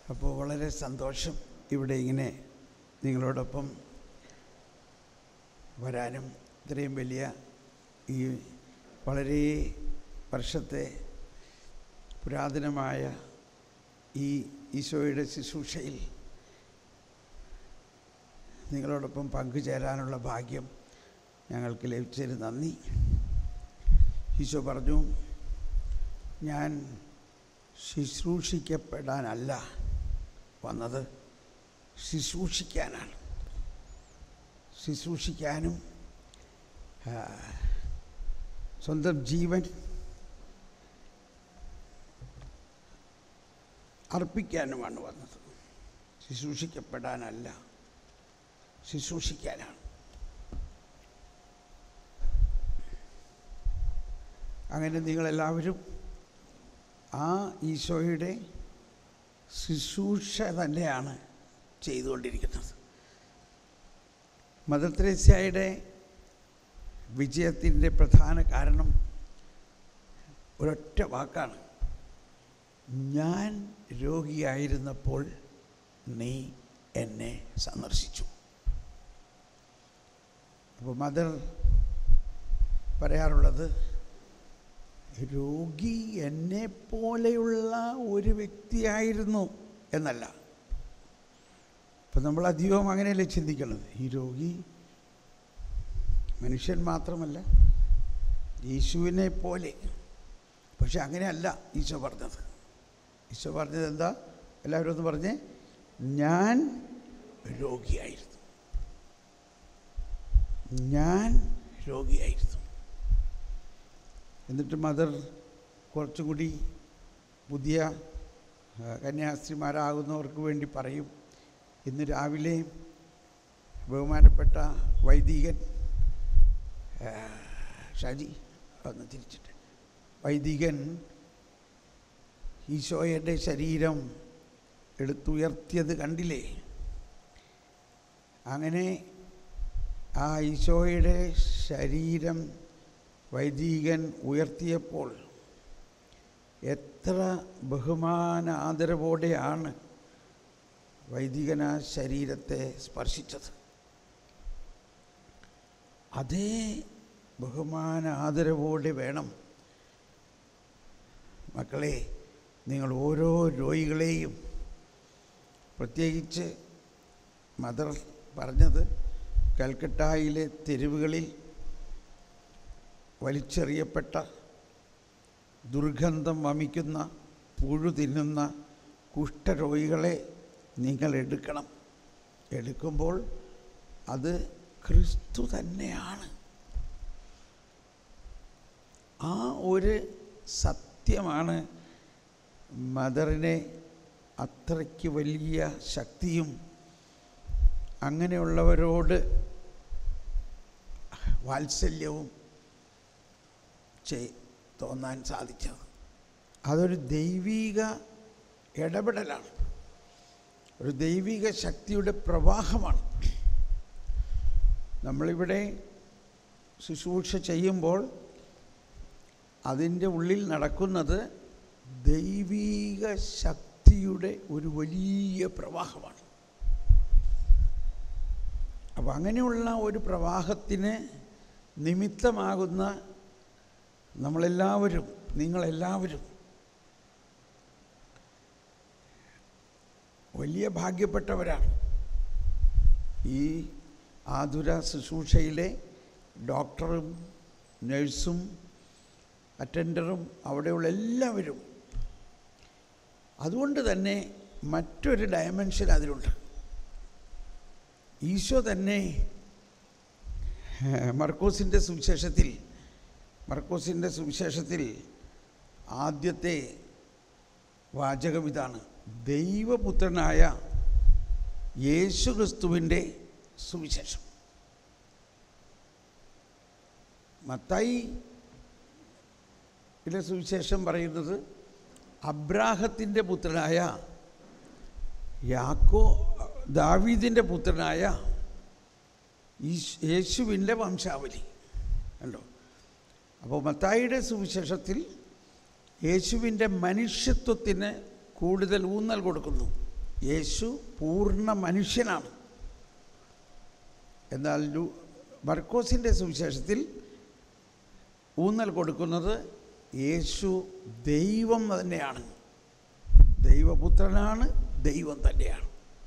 അപ്പോൾ വളരെ സന്തോഷം ഇവിടെ ഇങ്ങനെ നിങ്ങളോടൊപ്പം വരാനും ഇത്രയും വലിയ ഈ വളരെ വർഷത്തെ പുരാതനമായ ഈ ഈശോയുടെ ശുശ്രൂഷയിൽ നിങ്ങളോടൊപ്പം പങ്കുചേരാനുള്ള ഭാഗ്യം ഞങ്ങൾക്ക് ലഭിച്ചതിന് നന്ദി ഈശോ പറഞ്ഞു ഞാൻ ശുശ്രൂഷിക്കപ്പെടാനല്ല വന്നത് ശുശ്രൂഷിക്കാനാണ് ശുശ്രൂഷിക്കാനും ആ, സ്വന്തം ജീവൻ അർപ്പിക്കാനുമാണ് വന്നത് ശുശ്രൂഷിക്കപ്പെടാനല്ല ശുശ്രൂഷിക്കാനാണ് അങ്ങനെ നിങ്ങളെല്ലാവരും ആ ഈശോയുടെ ശുശ്രൂഷ തന്നെയാണ് ചെയ്തുകൊണ്ടിരിക്കുന്നത് മദർ തെരേസ്യയുടെ വിജയത്തിൻ്റെ പ്രധാന കാരണം ഒരൊറ്റ വാക്കാണ് ഞാൻ രോഗിയായിരുന്നപ്പോൾ നീ എന്നെ സന്ദർശിച്ചു അപ്പോൾ മദർ പറയാറുള്ളത് രോഗി എന്നെ പോലെയുള്ള ഒരു വ്യക്തിയായിരുന്നു എന്നല്ല അപ്പം നമ്മൾ അധികവും അങ്ങനെയല്ലേ ചിന്തിക്കുന്നത് ഈ രോഗി മനുഷ്യൻ മാത്രമല്ല യേശുവിനെ പോലെ പക്ഷെ അങ്ങനെയല്ല ഈശോ പറഞ്ഞത് ഈശോ പറഞ്ഞത് എന്താ എല്ലാവരും ഒന്ന് പറഞ്ഞേ ഞാൻ രോഗിയായിരുന്നു ഞാൻ രോഗിയായിരുന്നു എന്നിട്ട് മദർ കുറച്ചും കൂടി പുതിയ ആ, കന്യാസ്ത്രീമാരാകുന്നവർക്ക് വേണ്ടി പറയും ഇന്ന് രാവിലെ ബഹുമാനപ്പെട്ട വൈദികൻ ആ, ഷാജി ഒന്ന് തിരിച്ചിട്ട് വൈദികൻ ഈശോയുടെ ശരീരം എടുത്തുയർത്തിയത് കണ്ടില്ലേ അങ്ങനെ ആ ഈശോയുടെ ശരീരം വൈദികൻ ഉയർത്തിയപ്പോൾ എത്ര ബഹുമാന ആദരവോടെയാണ് വൈദികൻ ആ ശരീരത്തെ സ്പർശിച്ചത് അതേ ബഹുമാന ആദരവോടെ വേണം മക്കളെ നിങ്ങൾ ഓരോ രോഗികളെയും പ്രത്യേകിച്ച് മദർ പറഞ്ഞത് കൽക്കട്ടയിലെ തെരുവുകളിൽ വലിച്ചെറിയപ്പെട്ട ദുർഗന്ധം വമിക്കുന്ന പുഴു തിന്നുന്ന കുഷ്ഠരോഗികളെ നിങ്ങൾ എടുക്കണം എടുക്കുമ്പോൾ അത് ക്രിസ്തു തന്നെയാണ് ആ ഒരു സത്യമാണ് മദറിനെ അത്രയ്ക്ക് വലിയ ശക്തിയും അങ്ങനെയുള്ളവരോട് വാത്സല്യവും ചെയ് തോന്നാൻ സാധിച്ചത് അതൊരു ദൈവീക ഇടപെടലാണ് ഒരു ദൈവിക ശക്തിയുടെ പ്രവാഹമാണ് നമ്മളിവിടെ ശുശ്രൂഷ ചെയ്യുമ്പോൾ അതിൻ്റെ ഉള്ളിൽ നടക്കുന്നത് ദൈവീക ശക്തിയുടെ ഒരു വലിയ പ്രവാഹമാണ് അപ്പോൾ അങ്ങനെയുള്ള ഒരു പ്രവാഹത്തിന് നിമിത്തമാകുന്ന നമ്മളെല്ലാവരും നിങ്ങളെല്ലാവരും വലിയ ഭാഗ്യപ്പെട്ടവരാണ് ഈ ആതുര ശുശ്രൂഷയിലെ ഡോക്ടറും നഴ്സും അറ്റൻഡറും അവിടെയുള്ള എല്ലാവരും അതുകൊണ്ട് തന്നെ മറ്റൊരു ഡയമെൻഷൻ അതിലുണ്ട് ഈശോ തന്നെ ഏഹ്, മർക്കോസിൻ്റെ സുവിശേഷത്തിൽ മർക്കോസിൻ്റെ സുവിശേഷത്തിൽ ആദ്യത്തെ വാചകം ഇതാണ് ദൈവപുത്രനായ യേശു ക്രിസ്തുവിൻ്റെ സുവിശേഷം മത്തായി ഇതിലെ സുവിശേഷം പറയുന്നത് അബ്രാഹത്തിൻ്റെ പുത്രനായ യാക്കോ ദാവീദിൻ്റെ പുത്രനായ ഈശ്- യേശുവിൻ്റെ വംശാവലി കണ്ടോ അപ്പോൾ മത്തായിയുടെ സുവിശേഷത്തിൽ യേശുവിൻ്റെ മനുഷ്യത്വത്തിന് കൂടുതൽ ഊന്നൽ കൊടുക്കുന്നു യേശു പൂർണ്ണ മനുഷ്യനാണ് എന്നാൽ ലു മർക്കോസിൻ്റെ സുവിശേഷത്തിൽ ഊന്നൽ കൊടുക്കുന്നത് യേശു ദൈവം തന്നെയാണ് ദൈവപുത്രനാണ് ദൈവം തന്നെയാണ്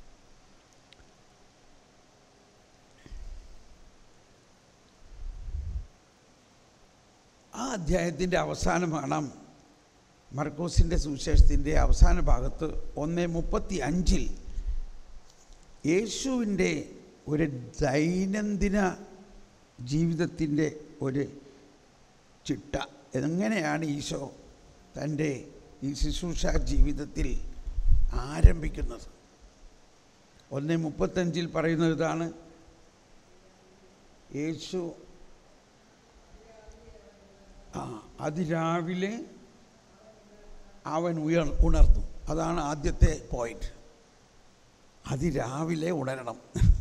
ആ അധ്യായത്തിൻ്റെ അവസാനം കാണാം മർക്കോസിൻ്റെ സുവിശേഷത്തിൻ്റെ അവസാന ഭാഗത്ത് ഒന്ന് മുപ്പത്തി അഞ്ചിൽ യേശുവിൻ്റെ ഒരു ദൈനംദിന ജീവിതത്തിൻ്റെ ഒരു ചിട്ട എങ്ങനെയാണ് ഈശോ തൻ്റെ ഈ ശുശ്രൂഷ ജീവിതത്തിൽ ആരംഭിക്കുന്നത് ഒന്ന് മുപ്പത്തഞ്ചിൽ പറയുന്നത് ഇതാണ് യേശു ആ അതിരാവിലെ അവൻ ഉയർ ഉണർന്നു അതാണ് ആദ്യത്തെ പോയിന്റ് അതിരാവിലെ ഉണരണം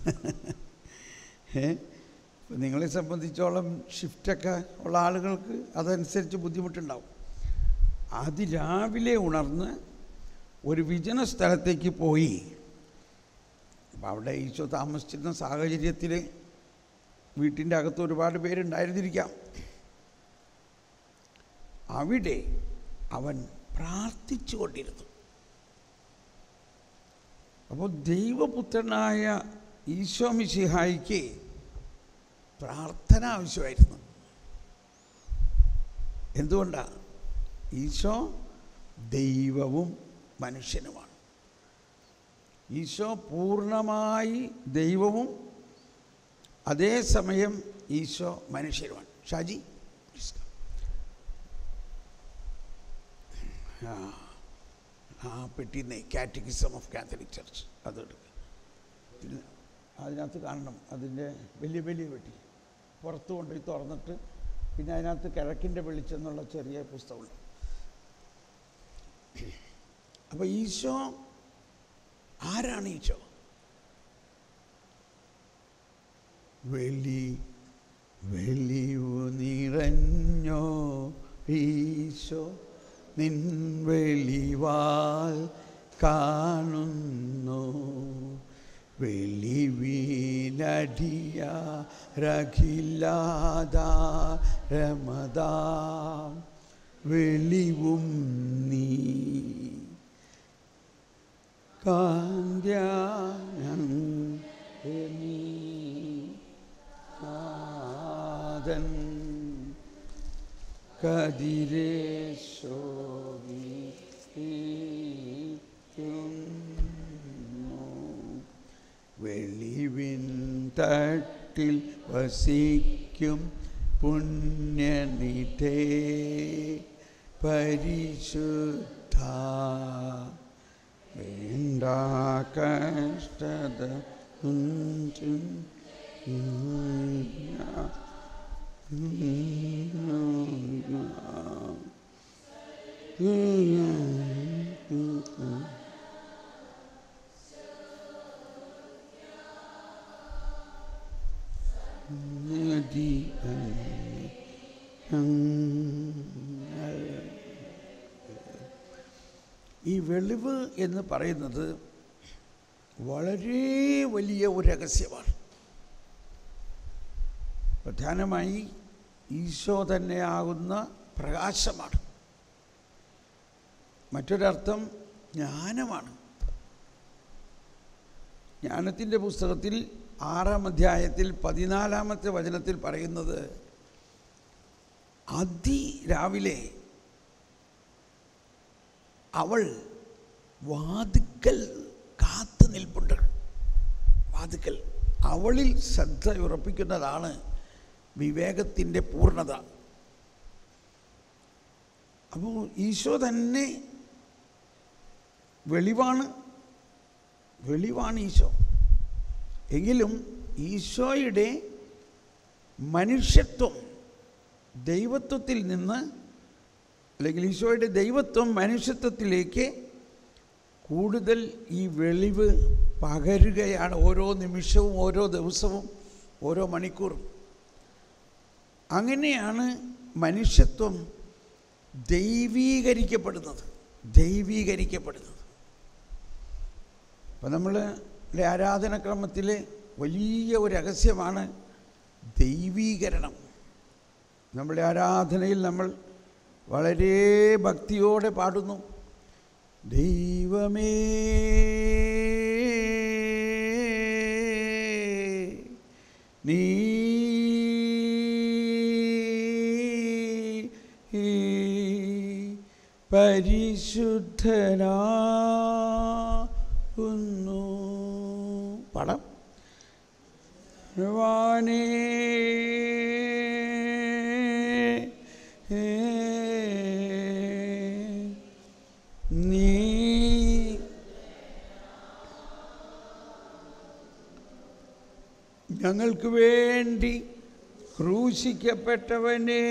ഏ ഇപ്പം നിങ്ങളെ സംബന്ധിച്ചോളം ഷിഫ്റ്റൊക്കെ ഉള്ള ആളുകൾക്ക് അതനുസരിച്ച് ബുദ്ധിമുട്ടുണ്ടാവും അതിരാവിലെ ഉണർന്ന് ഒരു വിജന സ്ഥലത്തേക്ക് പോയി അപ്പം അവിടെ ഈശോ താമസിച്ചിരുന്ന സാഹചര്യത്തിൽ വീട്ടിൻ്റെ അകത്ത് ഒരുപാട് പേരുണ്ടായിരുന്നിരിക്കാം അവിടെ അവൻ പ്രാർത്ഥിച്ചു കൊണ്ടിരുന്നു അപ്പോൾ ദൈവപുത്രനായ ഈശോ മിശിഹായിക്ക് പ്രാർത്ഥന ആവശ്യമായിരുന്നു എന്തുകൊണ്ടാണ് ഈശോ ദൈവവും മനുഷ്യനുമാണ് ഈശോ പൂർണ്ണമായി ദൈവവും അതേസമയം ഈശോ മനുഷ്യരുമാണ് ഷാജി please come. ആ ആ പെട്ടിന്നെ കാറ്റഗിസം ഓഫ് കാത്തലിക് ചർച്ച് അതെടുക്കുക പിന്നെ അതിനകത്ത് കാണണം അതിൻ്റെ വലിയ വലിയ പെട്ടി പുറത്ത് കൊണ്ടുപോയി തുറന്നിട്ട് പിന്നെ അതിനകത്ത് കിഴക്കിൻ്റെ വെളിച്ചം എന്നുള്ള ചെറിയ പുസ്തകമുണ്ട് അപ്പോൾ ഈശോ ആരാണ് ഈശോ വെളി വെളിവു നിറഞ്ഞോ ഈശോ നിൻ വെളിവാൽ കാണുന്നു വെളിവീലടിയ രഖില്ലാതാരമതാ വെളിവും നീ കാന്ത്യാനം നീ നാഥൻ കതിരേശോഭിക്കുന്നു വെളിവിൻ തട്ടിൽ വസിക്കും പുണ്യനിധേ പരിശുദ്ധ വേണ്ട കഷ്ടത ഉണ്ടും ഇല്ല. ഈ വെളിവ് എന്ന് പറയുന്നത് വളരെ വലിയ ഒരു രഹസ്യമാണ് പ്രധാനമായി ഈശോ തന്നെയാകുന്ന പ്രകാശമാണ് മറ്റൊരർത്ഥം ജ്ഞാനമാണ് ജ്ഞാനത്തിൻ്റെ പുസ്തകത്തിൽ ആറാം അധ്യായത്തിൽ പതിനാലാമത്തെ വചനത്തിൽ പറയുന്നത് അതിരാവിലെ അവൾ വാതുക്കൽ കാത്തു നിൽപ്പുണ്ട് വാതുക്കൽ അവളിൽ ശ്രദ്ധ ഉറപ്പിക്കുന്നതാണ് വിവേകത്തിൻ്റെ പൂർണ്ണത അപ്പോൾ ഈശോ തന്നെ വെളിവാണ് വെളിവാണ് ഈശോ എങ്കിലും ഈശോയുടെ മനുഷ്യത്വം ദൈവത്വത്തിൽ നിന്ന് അല്ലെങ്കിൽ ഈശോയുടെ ദൈവത്വം മനുഷ്യത്വത്തിലേക്ക് കൂടുതൽ ഈ വെളിവ് പകരുകയാണ് ഓരോ നിമിഷവും ഓരോ ദിവസവും ഓരോ മണിക്കൂറും അങ്ങനെയാണ് മനുഷ്യത്വം ദൈവീകരിക്കപ്പെടുന്നത് ദൈവീകരിക്കപ്പെടുന്നത് അപ്പം നമ്മൾ ആരാധനക്രമത്തിൽ വലിയ ഒരു രഹസ്യമാണ് ദൈവീകരണം നമ്മുടെ ആരാധനയിൽ നമ്മൾ വളരെ ഭക്തിയോടെ പാടുന്നു ദൈവമേ നീ പരിശുദ്ധനാകുന്നു പടം ഭഗവാനേ നീ ഞങ്ങൾക്ക് വേണ്ടി ക്രൂശിക്കപ്പെട്ടവനെ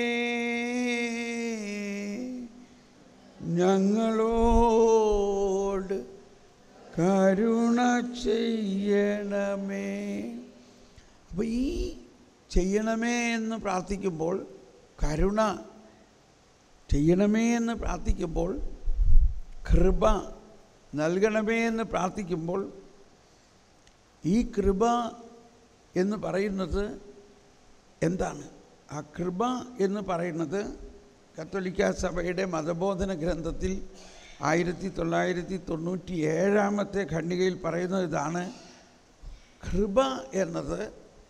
ഞങ്ങളോട് കരുണ ചെയ്യണമേ അപ്പോൾ ഈ ചെയ്യണമേ എന്ന് പ്രാർത്ഥിക്കുമ്പോൾ കരുണ ചെയ്യണമേ എന്ന് പ്രാർത്ഥിക്കുമ്പോൾ കൃപ നൽകണമേ എന്ന് പ്രാർത്ഥിക്കുമ്പോൾ ഈ കൃപ എന്ന് പറയുന്നത് എന്താണ് ആ കൃപ എന്ന് പറയുന്നത് കത്തോലിക്ക സഭയുടെ മതബോധന ഗ്രന്ഥത്തിൽ ആയിരത്തി തൊള്ളായിരത്തി തൊണ്ണൂറ്റി ഏഴാമത്തെ ഖണ്ഡികയിൽ പറയുന്നത് ഇതാണ് കൃപ എന്നത്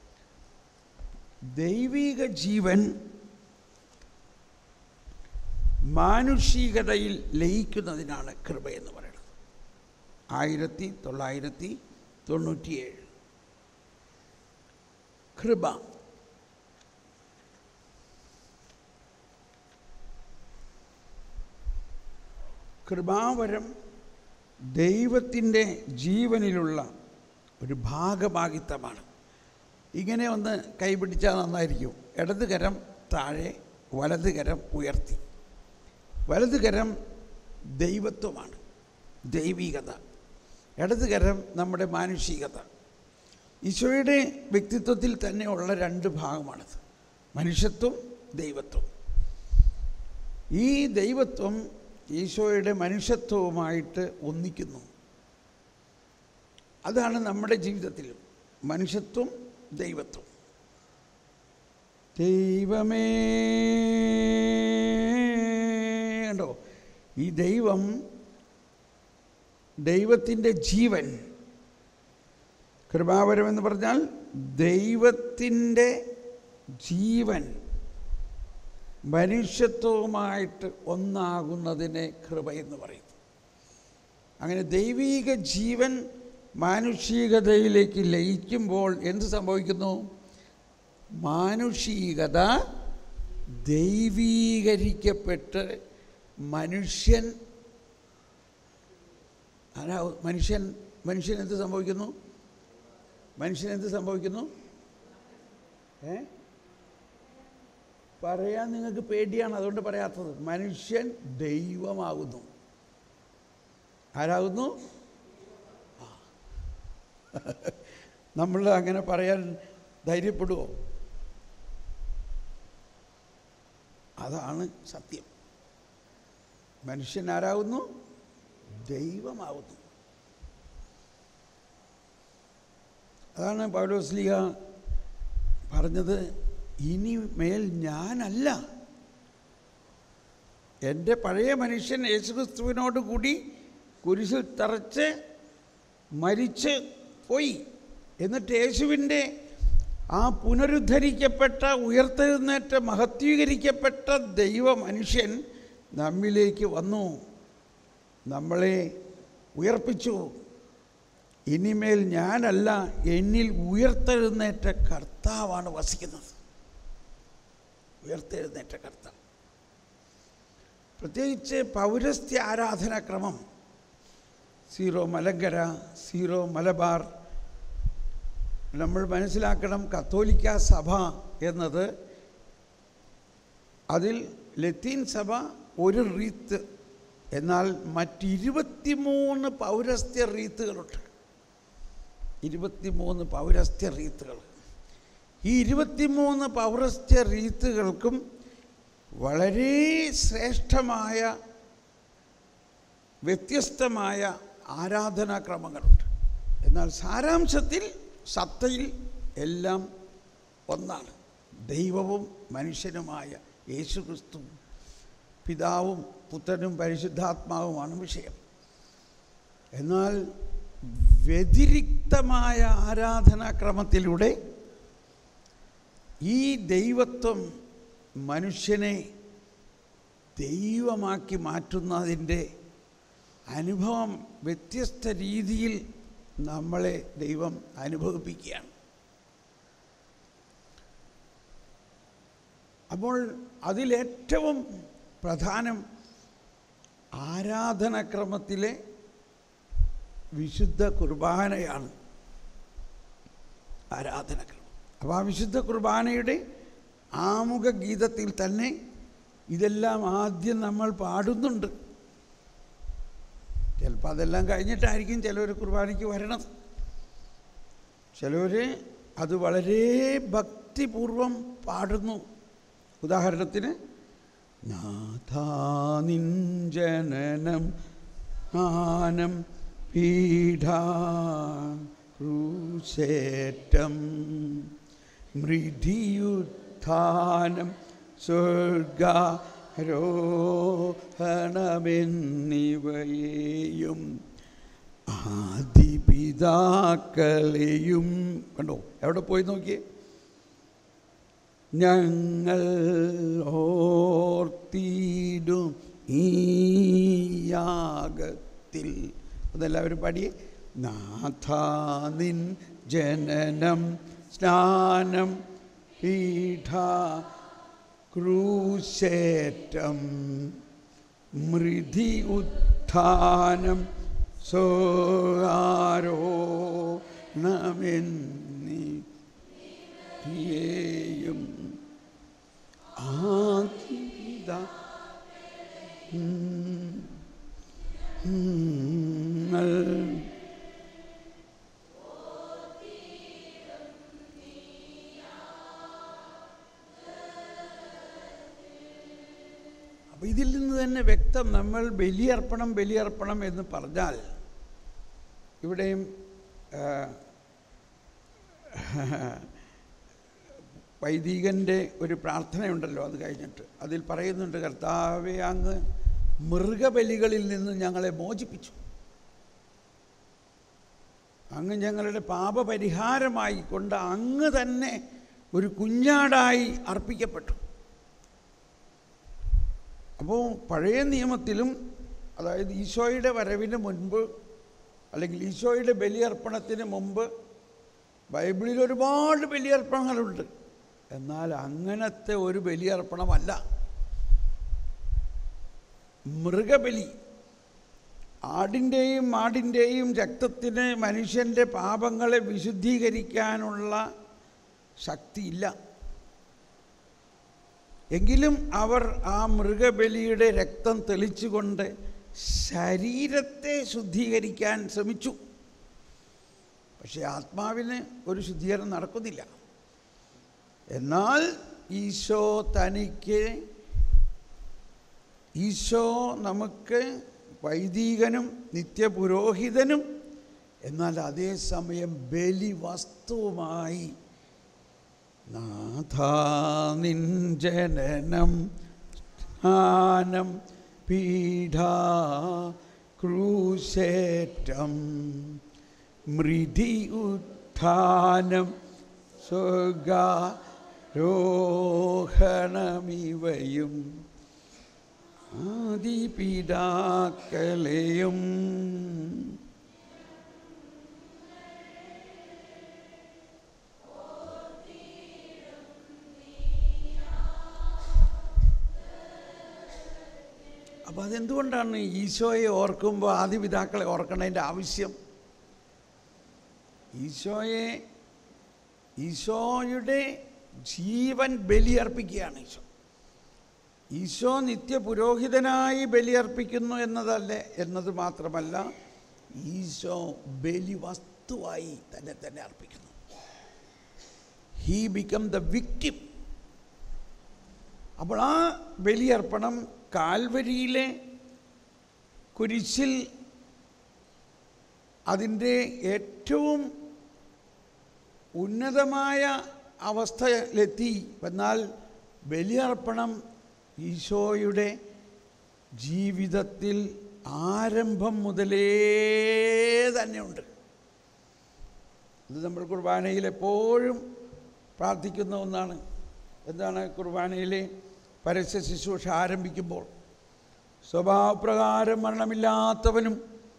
ദൈവിക ജീവൻ മാനുഷികതയിൽ ലയിക്കുന്നതിനാണ് കൃപ എന്ന് പറയുന്നത് ആയിരത്തി തൊള്ളായിരത്തി തൊണ്ണൂറ്റിയേഴ് കൃപ കൃപാവരം ദൈവത്തിൻ്റെ ജീവനിലുള്ള ഒരു ഭാഗഭാഗിത്വമാണ് ഇങ്ങനെ ഒന്ന് കൈപിടിച്ചാൽ നന്നായിരിക്കും ഇടത് കരം താഴെ വലത് കരം ഉയർത്തി വലത് കരം ദൈവത്വമാണ് ദൈവികത ഇടത് കരം നമ്മുടെ മാനുഷികത ഈശോയുടെ വ്യക്തിത്വത്തിൽ തന്നെയുള്ള രണ്ട് ഭാഗമാണിത് മനുഷ്യത്വം ദൈവത്വം ഈ ദൈവത്വം ഈശോയുടെ മനുഷ്യത്വവുമായിട്ട് ഒന്നിക്കുന്നു അതാണ് നമ്മുടെ ജീവിതത്തിൽ മനുഷ്യത്വം ദൈവത്വം ദൈവമേ കണ്ടോ ഈ ദൈവം ദൈവത്തിൻ്റെ ജീവൻ കൃപാവരം എന്ന് പറഞ്ഞാൽ ദൈവത്തിൻ്റെ ജീവൻ മനുഷ്യത്വവുമായിട്ട് ഒന്നാകുന്നതിനെ കൃപ എന്ന് പറയുന്നു അങ്ങനെ ദൈവീക ജീവൻ മാനുഷികതയിലേക്ക് ലയിക്കുമ്പോൾ എന്ത് സംഭവിക്കുന്നു മാനുഷികത ദൈവീകരിക്കപ്പെട്ട് മനുഷ്യൻ ആരാ മനുഷ്യൻ മനുഷ്യൻ എന്ത് സംഭവിക്കുന്നു മനുഷ്യൻ എന്ത് സംഭവിക്കുന്നു ഏ പറയാൻ നിങ്ങൾക്ക് പേടിയാണ് അതുകൊണ്ട് പറയാത്തത് മനുഷ്യൻ ദൈവമാകുന്നു ആരാകുന്നു നമ്മൾ അങ്ങനെ പറയാൻ ധൈര്യപ്പെടുമോ അതാണ് സത്യം മനുഷ്യൻ ആരാകുന്നു ദൈവമാകുന്നു അതാണ് പൗലോസ്ലിക പറഞ്ഞത് ഇനി മേൽ ഞാനല്ല എൻ്റെ പഴയ മനുഷ്യൻ യേശുക്രിസ്തുവിനോട് കൂടി കുരിശിൽ തറച്ച് മരിച്ച് പോയി എന്നിട്ട് യേശുവിൻ്റെ ആ പുനരുദ്ധരിക്കപ്പെട്ട ഉയർത്തെഴുന്നേറ്റ മഹത്വീകരിക്കപ്പെട്ട ദൈവ മനുഷ്യൻ നമ്മിലേക്ക് വന്നു നമ്മളെ ഉയർപ്പിച്ചു ഇനിമേൽ ഞാനല്ല എന്നിൽ ഉയർത്തെഴുന്നേറ്റ കർത്താവാണ് വസിക്കുന്നത് ഉയർത്തെഴുന്നേറ്റ കർത്താവ് പ്രത്യേകിച്ച് പൗരസ്ത്യ ആരാധനാക്രമം സീറോ മലങ്കര സീറോ മലബാർ നമ്മൾ മനസ്സിലാക്കണം കത്തോലിക്ക സഭ എന്നത് അതിൽ ലത്തീൻ സഭ ഒരു റീത്ത് എന്നാൽ മറ്റിരുപത്തിമൂന്ന് പൗരസ്ത്യ റീത്തുകളുണ്ട് ഇരുപത്തിമൂന്ന് പൗരസ്ത്യ റീത്തുകൾ ഈ ഇരുപത്തിമൂന്ന് പൗരസ്ത്യ റീത്തുകൾക്കും വളരെ ശ്രേഷ്ഠമായ വ്യത്യസ്തമായ ആരാധനാക്രമങ്ങളുണ്ട് എന്നാൽ സാരാംശത്തിൽ സത്തയിൽ എല്ലാം ഒന്നാണ് ദൈവവും മനുഷ്യനുമായ യേശു ക്രിസ്തു പിതാവും പുത്രനും പരിശുദ്ധാത്മാവുമാണ് വിഷയം എന്നാൽ വ്യതിരിക്തമായ ആരാധനാക്രമത്തിലൂടെ ഈ ദൈവത്വം മനുഷ്യനെ ദൈവമാക്കി മാറ്റുന്നതിൻ്റെ അനുഭവം വ്യത്യസ്ത രീതിയിൽ നമ്മളെ ദൈവം അനുഭവിപ്പിക്കുകയാണ് അപ്പോൾ അതിലേറ്റവും പ്രധാനം ആരാധനക്രമത്തിലെ വിശുദ്ധ കുർബാനയാണ് ആരാധനക്രമം അപ്പോൾ ആ വിശുദ്ധ കുർബാനയുടെ ആമുഖ ഗീതത്തിൽ തന്നെ ഇതെല്ലാം ആദ്യം നമ്മൾ പാടുന്നുണ്ട് ചിലപ്പോൾ അതെല്ലാം കഴിഞ്ഞിട്ടായിരിക്കും ചിലർ കുർബാനയ്ക്ക് വരണത് ചിലർ അത് വളരെ ഭക്തിപൂർവം പാടുന്നു ഉദാഹരണത്തിന് നാഥാനിഞ്ജനനം ജ്ഞാനം പീഠ ക്രൂശേറ്റം മൃതിയുത്ഥാനം സ്വർഗാരോഹണമെന്നിവയെയും ആദിപിതാക്കളെയും കണ്ടോ എവിടെ പോയി നോക്കിയേ ഞങ്ങൾ ഓർത്തിടും ഈ യാഗത്തിൽ അതെല്ലാവരും പാടിയേ നാഥാനിൻ ജനനം സ്നാനം പീഠ ക്രൂശേറ്റം മൃതി ഉത്ഥാനം സോകാരോണമെന്നിയേയും ആദിത അപ്പം ഇതിൽ നിന്ന് തന്നെ വ്യക്തം നമ്മൾ ബലിയർപ്പണം ബലിയർപ്പണം എന്ന് പറഞ്ഞാൽ ഇവിടെയും ആ, വൈദികൻ്റെ ഒരു പ്രാർത്ഥനയുണ്ടല്ലോ അത് കഴിഞ്ഞിട്ട് അതിൽ പറയുന്നുണ്ട് കർത്താവെ അങ്ങ് മൃഗബലികളിൽ നിന്ന് ഞങ്ങളെ മോചിപ്പിച്ചു അങ്ങ് ഞങ്ങളുടെ പാപപരിഹാരമായി കൊണ്ട് അങ്ങ് തന്നെ ഒരു കുഞ്ഞാടായി അർപ്പിക്കപ്പെട്ടു അപ്പോൾ പഴയ നിയമത്തിലും അതായത് ഈശോയുടെ വരവിന് മുൻപ് അല്ലെങ്കിൽ ഈശോയുടെ ബലിയർപ്പണത്തിന് മുമ്പ് ബൈബിളിൽ ഒരുപാട് ബലിയർപ്പണങ്ങളുണ്ട് എന്നാൽ അങ്ങനത്തെ ഒരു ബലിയർപ്പണമല്ല മൃഗബലി ആടിൻ്റെയും മാടിൻ്റെയും രക്തത്തിന് മനുഷ്യൻ്റെ പാപങ്ങളെ വിശുദ്ധീകരിക്കാനുള്ള ശക്തിയില്ല എങ്കിലും അവർ ആ മൃഗബലിയുടെ രക്തം തെളിച്ചുകൊണ്ട് ശരീരത്തെ ശുദ്ധീകരിക്കാൻ ശ്രമിച്ചു പക്ഷേ ആത്മാവിന് ഒരു ശുദ്ധീകരണം നടക്കുന്നില്ല എന്നാൽ ഈശോ തനിക്ക് ഈശോ നമുക്ക് വൈദികനും നിത്യപുരോഹിതനും എന്നാൽ അതേസമയം ബലി വസ്തുവുമായി നാഥാനിഞ്ജനനം സ്നാനം പീഠ ക്രൂശേറ്റം മൃതി ഉത്ഥാനം സ്വർഗാരോഹണമിവയും ആദിപിതാക്കളെയും അപ്പോൾ അതെന്തുകൊണ്ടാണ് ഈശോയെ ഓർക്കുമ്പോൾ ആദിപിതാക്കളെ ഓർക്കണതിൻ്റെ ആവശ്യം ഈശോയെ ഈശോയുടെ ജീവൻ ബലിയർപ്പിക്കുകയാണ് ഈശോ ഈശോ നിത്യപുരോഹിതനായി ബലിയർപ്പിക്കുന്നു എന്നതല്ലേ എന്നത് മാത്രമല്ല ഈശോ ബലി വസ്തുവായി തന്നെ തന്നെ അർപ്പിക്കുന്നു ഹീ ബിക്കം ദ വിക്ടിം അപ്പോൾ ആ ബലിയർപ്പണം കാൽവരിയിലെ കുരിശിൽ അതിൻ്റെ ഏറ്റവും ഉന്നതമായ അവസ്ഥയിലെത്തി എന്നാൽ ബലിയർപ്പണം ഈശോയുടെ ജീവിതത്തിൽ ആരംഭം മുതലേ തന്നെയുണ്ട് ഇത് നമ്മൾ കുർബാനയിൽ എപ്പോഴും പ്രാർത്ഥിക്കുന്ന ഒന്നാണ് എന്താണ് കുർബാനയിലെ പരസ്യ ശുശ്രൂഷ ആരംഭിക്കുമ്പോൾ സ്വഭാവപ്രകാരം മരണമില്ലാത്തവനും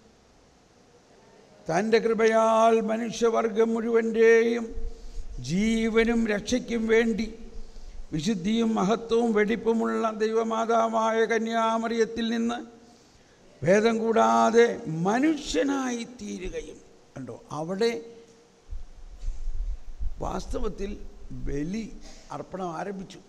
തൻ്റെ കൃപയാൽ മനുഷ്യവർഗം മുഴുവൻ്റെയും ജീവനും രക്ഷയ്ക്കും വേണ്ടി വിശുദ്ധിയും മഹത്വവും വെടിപ്പുമുള്ള ദൈവമാതാവായ കന്യാമറിയത്തിൽ നിന്ന് ഭേദം കൂടാതെ മനുഷ്യനായി തീരുകയും കണ്ടോ അവിടെ വാസ്തവത്തിൽ ബലി അർപ്പണം ആരംഭിച്ചു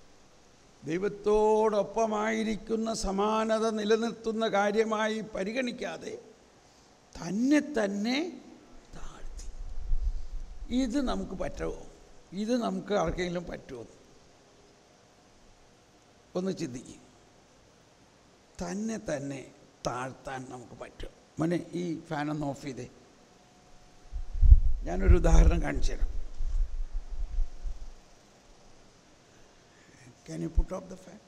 ദൈവത്തോടൊപ്പമായിരിക്കുന്ന സമാനത നിലനിർത്തുന്ന കാര്യമായി പരിഗണിക്കാതെ തന്നെ തന്നെ താഴ്ത്തി ഇത് നമുക്ക് പറ്റുമോ ഇത് നമുക്ക് ആർക്കെങ്കിലും പറ്റുമോ ഒന്ന് ചിന്തിക്കുക തന്നെ തന്നെ താഴ്ത്താൻ നമുക്ക് പറ്റും മോനെ ഈ ഫാനൊന്ന് ഓഫ് ചെയ്തേ ഞാനൊരു ഉദാഹരണം കാണിച്ചു തരാം can you put off the fan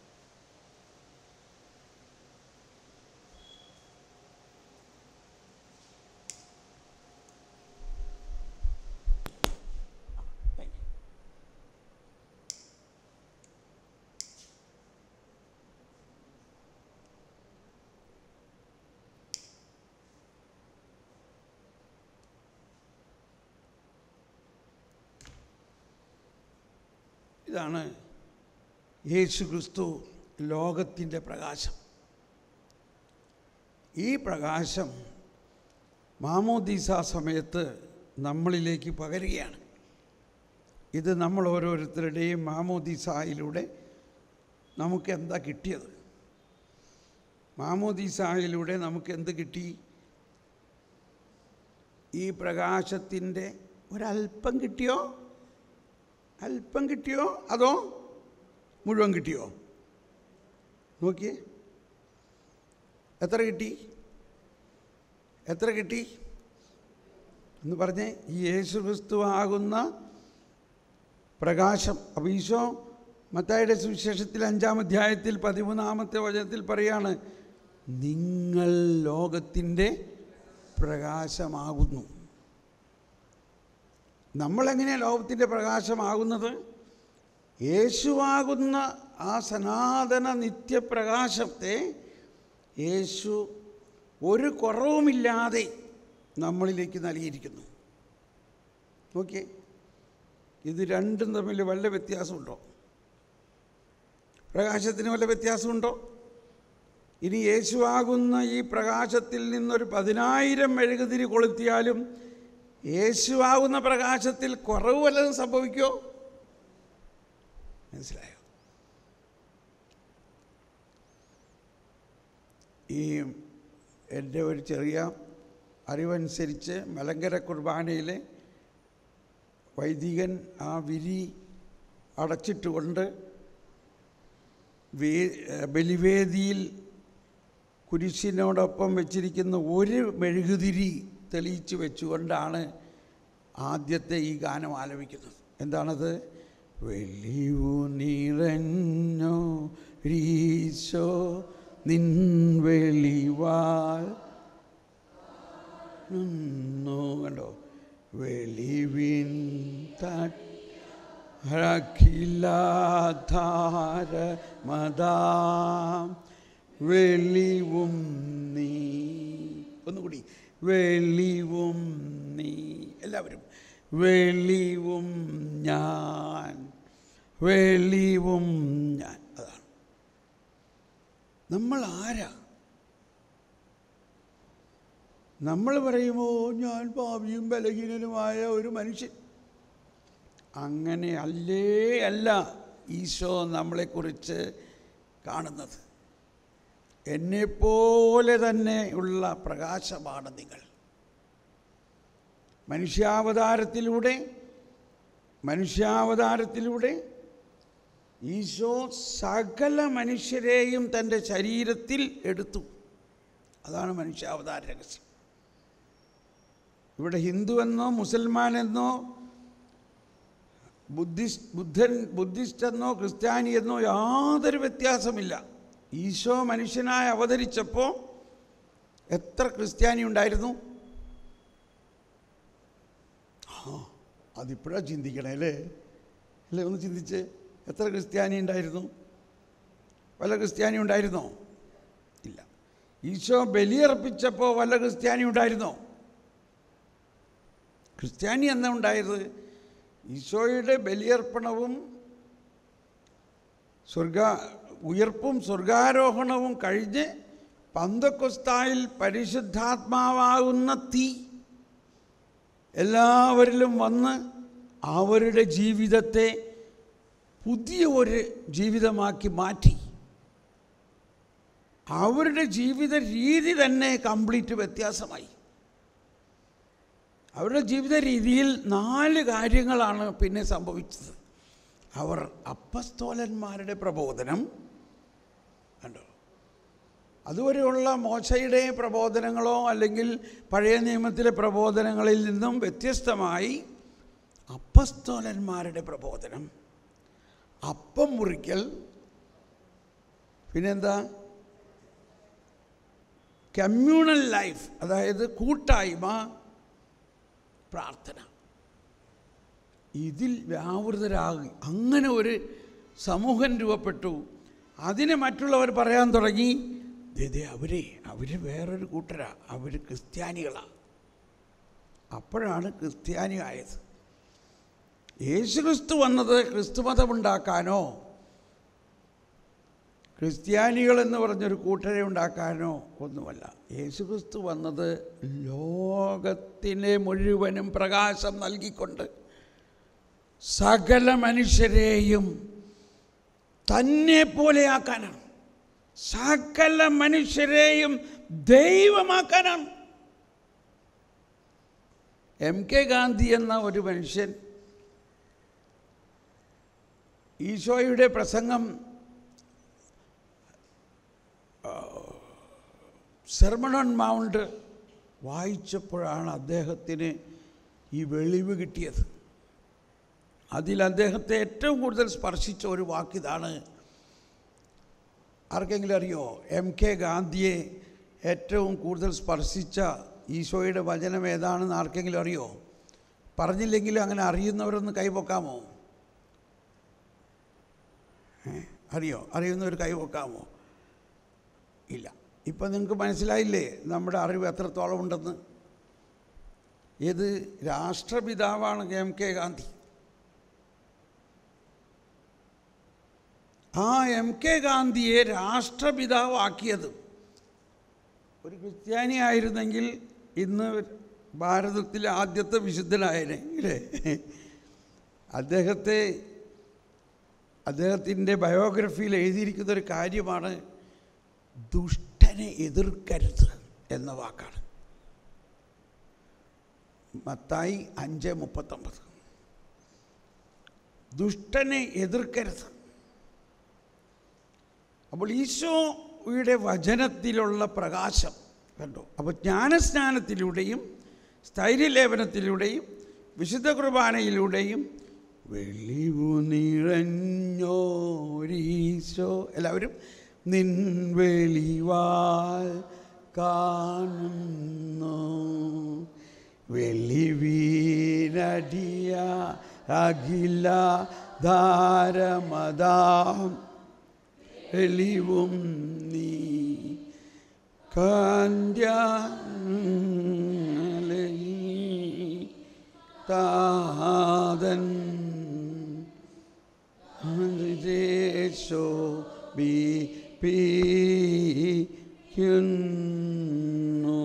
ഇതാണ് യേശു ക്രിസ്തു ലോകത്തിൻ്റെ പ്രകാശം ഈ പ്രകാശം മാമോദീസ സമയത്ത് നമ്മളിലേക്ക് പകരുകയാണ് ഇത് നമ്മൾ ഓരോരുത്തരുടെയും മാമോദീസായിലൂടെ നമുക്ക് എന്താ കിട്ടിയത് മാമോദീസായിലൂടെ നമുക്ക് എന്ത് കിട്ടി ഈ പ്രകാശത്തിൻ്റെ ഒരല്പം കിട്ടിയോ അല്പം കിട്ടിയോ അതോ മുഴുവൻ കിട്ടിയോ നോക്കിയേ എത്ര കിട്ടി എത്ര കിട്ടി എന്ന് പറഞ്ഞേ ഈ യേശു ക്രിസ്തു ആകുന്ന പ്രകാശം അപ്പോൾ ഈശോ മത്തായുടെ സുവിശേഷത്തിൽ അഞ്ചാം അധ്യായത്തിൽ പതിമൂന്നാമത്തെ വചനത്തിൽ പറയാണ് നിങ്ങൾ ലോകത്തിൻ്റെ പ്രകാശമാകുന്നു നമ്മളെങ്ങനെയാണ് ലോകത്തിൻ്റെ പ്രകാശമാകുന്നത് യേശുവാകുന്ന ആ സനാതന നിത്യപ്രകാശത്തെ യേശു ഒരു കുറവുമില്ലാതെ നമ്മളിലേക്ക് നൽകിയിരിക്കുന്നു നോക്കിയേ ഇത് രണ്ടും തമ്മിൽ വല്ല വ്യത്യാസമുണ്ടോ പ്രകാശത്തിന് വല്ല വ്യത്യാസമുണ്ടോ ഇനി യേശുവാകുന്ന ഈ പ്രകാശത്തിൽ നിന്നൊരു പതിനായിരം മെഴുകുതിരി കൊളുത്തിയാലും യേശുവാകുന്ന പ്രകാശത്തിൽ കുറവ് വല്ലതും സംഭവിക്കുമോ മനസ്സിലായോ ഈ എൻ്റെ ഒരു ചെറിയ അറിവനുസരിച്ച് മലങ്കര കുർബാനയിലെ വൈദികൻ ആ വിരി അടച്ചിട്ടുകൊണ്ട് വേ ബലിവേദിയിൽ കുരിശിനോടൊപ്പം വെച്ചിരിക്കുന്ന ഒരു മെഴുകുതിരി തെളിയിച്ച് വെച്ചുകൊണ്ടാണ് ആദ്യത്തെ ഈ ഗാനം ആലപിക്കുന്നത് എന്താണത് വെളിവു നിറഞ്ഞോ രീശോ നിൻ വെളിവാൾ നിന്നു കണ്ടോ വെളിവിൻ തഖിലാധാര മതാം വെളിവും നീ ഒന്നുകൂടി വെളിവും നീ എല്ലാവരും വെളിവും ഞാൻ വെളിവും ഞാൻ അതാണ് നമ്മൾ ആരാ നമ്മൾ പറയുമോ ഞാൻ പാപിയും ബലഹീനനുമായ ഒരു മനുഷ്യൻ അങ്ങനെ അല്ലേ അല്ല ഈശോ നമ്മളെക്കുറിച്ച് കാണുന്നത് എന്നെപ്പോലെ തന്നെ ഉള്ള പ്രകാശമാണ് നിങ്ങൾ മനുഷ്യാവതാരത്തിലൂടെ മനുഷ്യാവതാരത്തിലൂടെ ഈശോ സകല മനുഷ്യരെയും തൻ്റെ ശരീരത്തിൽ എടുത്തു അതാണ് മനുഷ്യാവതാര രഹസ്യം ഇവിടെ ഹിന്ദുവെന്നോ മുസൽമാനെന്നോ ബുദ്ധിസ്റ്റ് ബുദ്ധൻ ബുദ്ധിസ്റ്റ് എന്നോ ക്രിസ്ത്യാനി എന്നോ യാതൊരു വ്യത്യാസമില്ല ഈശോ മനുഷ്യനായി അവതരിച്ചപ്പോൾ എത്ര ക്രിസ്ത്യാനി ഉണ്ടായിരുന്നു ആ അതിപ്പോഴാണ് ചിന്തിക്കണേ അല്ലേ അല്ലേ ഒന്ന് ചിന്തിച്ച് എത്ര ക്രിസ്ത്യാനി ഉണ്ടായിരുന്നു വല്ല ക്രിസ്ത്യാനി ഉണ്ടായിരുന്നോ ഇല്ല ഈശോ ബലിയർപ്പിച്ചപ്പോൾ വല്ല ക്രിസ്ത്യാനി ഉണ്ടായിരുന്നോ ക്രിസ്ത്യാനി എന്നാ ഉണ്ടായത് ഈശോയുടെ ബലിയർപ്പണവും സ്വർഗ ഉയർപ്പും സ്വർഗാരോഹണവും കഴിഞ്ഞ് പന്തക്കൊസ്തായിൽ പരിശുദ്ധാത്മാവാകുന്ന തീ എല്ലാവരിലും വന്ന് അവരുടെ ജീവിതത്തെ പുതിയ ഒരു ജീവിതമാക്കി മാറ്റി അവരുടെ ജീവിത രീതി തന്നെ കംപ്ലീറ്റ് വ്യത്യാസമായി അവരുടെ ജീവിത രീതിയിൽ നാല് കാര്യങ്ങളാണ് പിന്നെ സംഭവിച്ചത് അവർ അപ്പസ്തോലന്മാരുടെ പ്രബോധനം കണ്ടോ അതുവരെയുള്ള മോശയുടെ പ്രബോധനങ്ങളോ അല്ലെങ്കിൽ പഴയ നിയമത്തിലെ പ്രബോധനങ്ങളിൽ നിന്നും വ്യത്യസ്തമായി അപ്പസ്തോലന്മാരുടെ പ്രബോധനം അപ്പം മുറിക്കൽ പിന്നെന്താ കമ്മ്യൂണൽ ലൈഫ് അതായത് കൂട്ടായ്മ പ്രാർത്ഥന ഇതിൽ വ്യാവൃതരാകി അങ്ങനെ ഒരു സമൂഹം രൂപപ്പെട്ടു അതിനെ മറ്റുള്ളവർ പറയാൻ തുടങ്ങി ദേ അവരെ അവർ വേറൊരു കൂട്ടരാ അവർ ക്രിസ്ത്യാനികളാണ് അപ്പോഴാണ് ക്രിസ്ത്യാനി ആയത് യേശുക്രിസ്തു വന്നത് ക്രിസ്തുമതമുണ്ടാക്കാനോ ക്രിസ്ത്യാനികൾ എന്ന് പറഞ്ഞൊരു കൂട്ടരെ ഉണ്ടാക്കാനോ ഒന്നുമല്ല യേശുക്രിസ്തു വന്നത് ലോകത്തിനെ മുഴുവനും പ്രകാശം നൽകിക്കൊണ്ട് സകല മനുഷ്യരെയും തന്നെ പോലെയാക്കാനാണ് സകല മനുഷ്യരെയും ദൈവമാക്കാനാണ് എം കെ ഗാന്ധി എന്ന ഒരു മനുഷ്യൻ ഈശോയുടെ പ്രസംഗം സെർമൺ ഓൺ മൗണ്ട് വായിച്ചപ്പോഴാണ് അദ്ദേഹത്തിന് ഈ വെളിവ് കിട്ടിയത് അതിൽ അദ്ദേഹത്തെ ഏറ്റവും കൂടുതൽ സ്പർശിച്ച ഒരു വാക്കിതാണ് ആർക്കെങ്കിലും അറിയോ എം കെ ഗാന്ധിയെ ഏറ്റവും കൂടുതൽ സ്പർശിച്ച ഈശോയുടെ വചനം ഏതാണെന്ന് ആർക്കെങ്കിലും അറിയോ പറഞ്ഞില്ലെങ്കിൽ അങ്ങനെ അറിയുന്നവരൊന്ന് കൈപൊക്കാമോ ഏ? അറിയോ അറിയുന്നവർ കൈപൊക്കാമോ ഇല്ല ഇപ്പം നിങ്ങൾക്ക് മനസ്സിലായില്ലേ നമ്മുടെ അറിവ് എത്രത്തോളം ഉണ്ടെന്ന് ഏത് രാഷ്ട്രപിതാവാണ് എം കെ ഗാന്ധി ആ എം കെ ഗാന്ധിയെ രാഷ്ട്രപിതാവാക്കിയത് ഒരു ക്രിസ്ത്യാനി ആയിരുന്നെങ്കിൽ ഇന്ന് ഭാരതത്തിലെ ആദ്യത്തെ വിശുദ്ധനായനെ അല്ലേ അദ്ദേഹത്തെ അദ്ദേഹത്തിൻ്റെ ബയോഗ്രഫിയിൽ എഴുതിയിരിക്കുന്ന ഒരു കാര്യമാണ് ദുഷ്ടനെ എതിർക്കരുത് എന്ന വാക്കാണ് മത്തായി അഞ്ച് മുപ്പത്തൊമ്പത് ദുഷ്ടനെ എതിർക്കരുത് അപ്പോൾ ഈശോയുടെ വചനത്തിലുള്ള പ്രകാശം കണ്ടോ അപ്പോൾ ജ്ഞാനസ്നാനത്തിലൂടെയും സ്ഥൈര്യലേപനത്തിലൂടെയും വിശുദ്ധ കുർബാനയിലൂടെയും വെളിവു നിറഞ്ഞോരീശോ എല്ലാവരും നിൻ വെളിവാൽ കാണുന്നു വെളിവീരടിയ അഖില ധാരമതാം വെളിവും നീ കാന്ത്യ താതൻ ദേശോ ബിക്കുന്നു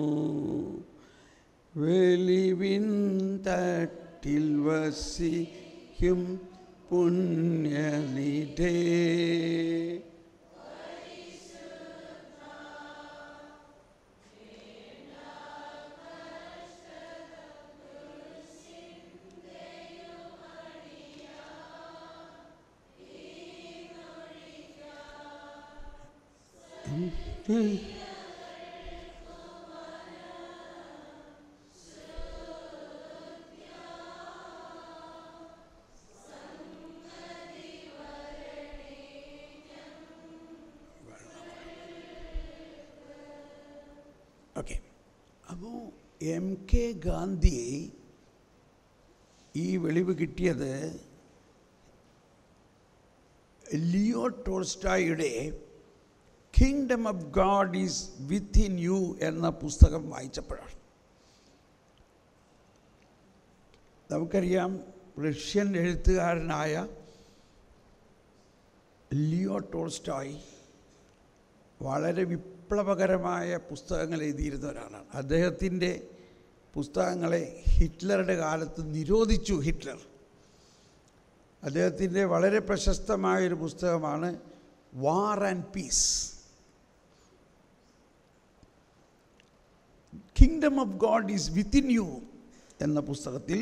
വെളിവിൻ തട്ടിൽ വസിക്കും പുണ്യനിധേ അപ്പോൾ എം കെ ഗാന്ധിയെ ഈ വെളിവ് കിട്ടിയത് ലിയോ ടോൾസ്റ്റായുടെ kingdom of God is within you എന്ന പുസ്തകം വായിച്ചപ്പോഴാണ് നമുക്കറിയാം റഷ്യൻ എഴുത്തുകാരനായ ലിയോ ടോൾസ്റ്റായ് വളരെ വിപ്ലവകരമായ പുസ്തകങ്ങൾ എഴുതിയിരുന്ന ഒരാളാണ് അദ്ദേഹത്തിൻ്റെ പുസ്തകങ്ങളെ ഹിറ്റ്ലറുടെ കാലത്ത് നിരോധിച്ചു ഹിറ്റ്ലർ അദ്ദേഹത്തിൻ്റെ വളരെ പ്രശസ്തമായൊരു പുസ്തകമാണ് war and peace kingdom of God is within you എന്ന പുസ്തകത്തിൽ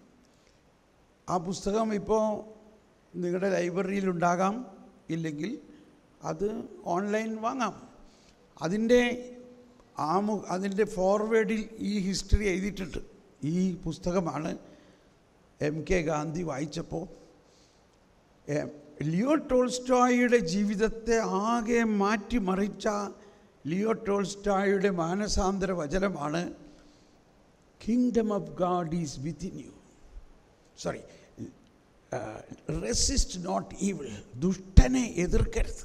ആ പുസ്തകം ഇപ്പോൾ നിങ്ങളുടെ ലൈബ്രറിയിൽ ഉണ്ടാകാം ഇല്ലെങ്കിൽ അത് ഓൺലൈൻ വാങ്ങാം അതിൻ്റെ ആമു അതിൻ്റെ ഫോർവേഡിൽ ഈ ഹിസ്റ്ററി എഴുതിയിട്ടുണ്ട് ഈ പുസ്തകമാണ് എം കെ ഗാന്ധി വായിച്ചപ്പോൾ എം, ലിയോ ടോൾസ്റ്റോയുടെ ജീവിതത്തെ ആകെ മാറ്റിമറിച്ച ലിയോ ടോൾസ്റ്റോയുടെ മാനസാന്തര വചനമാണ് kingdom of God is within you sorry resist not evil ദുഷ്ടനെ എതിർക്കരുത്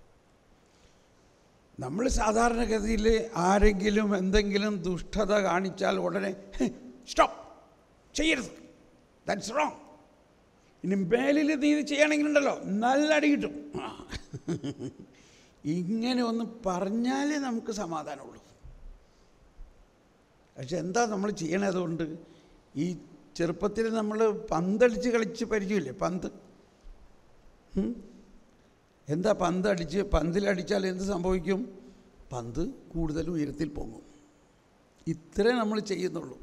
നമ്മൾ സാധാരണഗതിയിൽ ആരെങ്കിലും എന്തെങ്കിലും ദുഷ്ടത കാണിച്ചാൽ ഉടനെ സ്റ്റോപ്പ് ചെയ്യരുത് ദാറ്റ്സ് റോങ് ഇനി മേലിൽ നീ ഇത് ചെയ്യണമെങ്കിലുണ്ടല്ലോ നല്ല അടി കിട്ടും ആ. ഇങ്ങനെ ഒന്ന് പറഞ്ഞാലേ നമുക്ക് സമാധാനമുള്ളൂ പക്ഷെ എന്താ നമ്മൾ ചെയ്യണതുകൊണ്ട് ഈ ചെറുപ്പത്തിൽ നമ്മൾ പന്തടിച്ച് കളിച്ച് പരിചയമില്ലേ പന്ത് ഉം? എന്താ പന്ത് അടിച്ച് പന്തിലടിച്ചാൽ എന്ത് സംഭവിക്കും പന്ത് കൂടുതൽ ഉയരത്തിൽ പൊങ്ങും ഇത്രേ നമ്മൾ ചെയ്യുന്നുള്ളൂ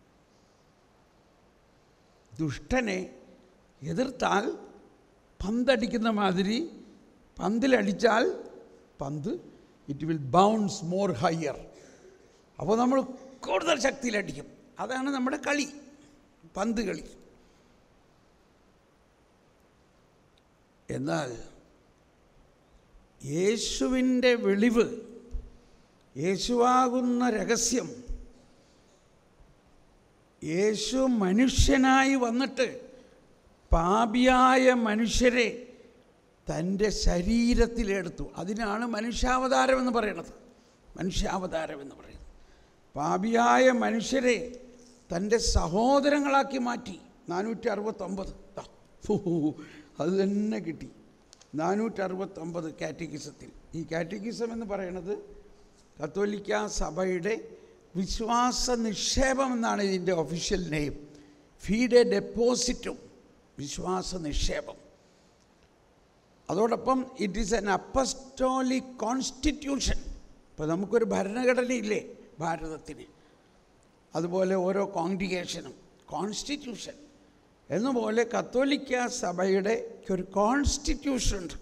ദുഷ്ടനെ എതിർത്താൽ പന്തടിക്കുന്ന മാതിരി പന്തിലടിച്ചാൽ പന്ത് it will bounce more higher അപ്പോൾ നമ്മൾ കൂടുതൽ ശക്തിയിലടിക്കും അതാണ് നമ്മുടെ കളി പന്ത് കളി എന്നാൽ യേശുവിൻ്റെ വെളിവ് യേശുവാകുന്ന രഹസ്യം യേശു മനുഷ്യനായി വന്നിട്ട് പാപിയായ മനുഷ്യരെ തൻ്റെ ശരീരത്തിലെടുത്തു അതിനാണ് മനുഷ്യാവതാരം എന്ന് പറയുന്നത് മനുഷ്യാവതാരം എന്ന് പറയുന്നത് പാപിയായ മനുഷ്യരെ തൻ്റെ സഹോദരങ്ങളാക്കി മാറ്റി നാനൂറ്റി അറുപത്തൊമ്പത് ദാ, ഹൂ, ഹൂ, ഹൂ, അത് തന്നെ കിട്ടി നാനൂറ്റി അറുപത്തൊമ്പത് കാറ്റഗിസത്തിൽ ഈ കാറ്റഗിസം എന്ന് പറയുന്നത് കത്തോലിക്ക സഭയുടെ വിശ്വാസ നിക്ഷേപം എന്നാണ് ഇതിൻ്റെ ഒഫീഷ്യൽ നെയിം ഫീഡ് എ ഡെപ്പോസിറ്റും വിശ്വാസ നിക്ഷേപം അതോടൊപ്പം it is an apostolic constitution ഇപ്പോൾ നമുക്കൊരു ഭരണഘടനയില്ലേ ഭാരതത്തിന് അതുപോലെ ഓരോ കോൺഗ്രിഗേഷനും കോൺസ്റ്റിറ്റ്യൂഷൻ എന്നുപോലെ കത്തോലിക്ക സഭയുടെ ഒരു കോൺസ്റ്റിറ്റ്യൂഷൻ ഉണ്ട്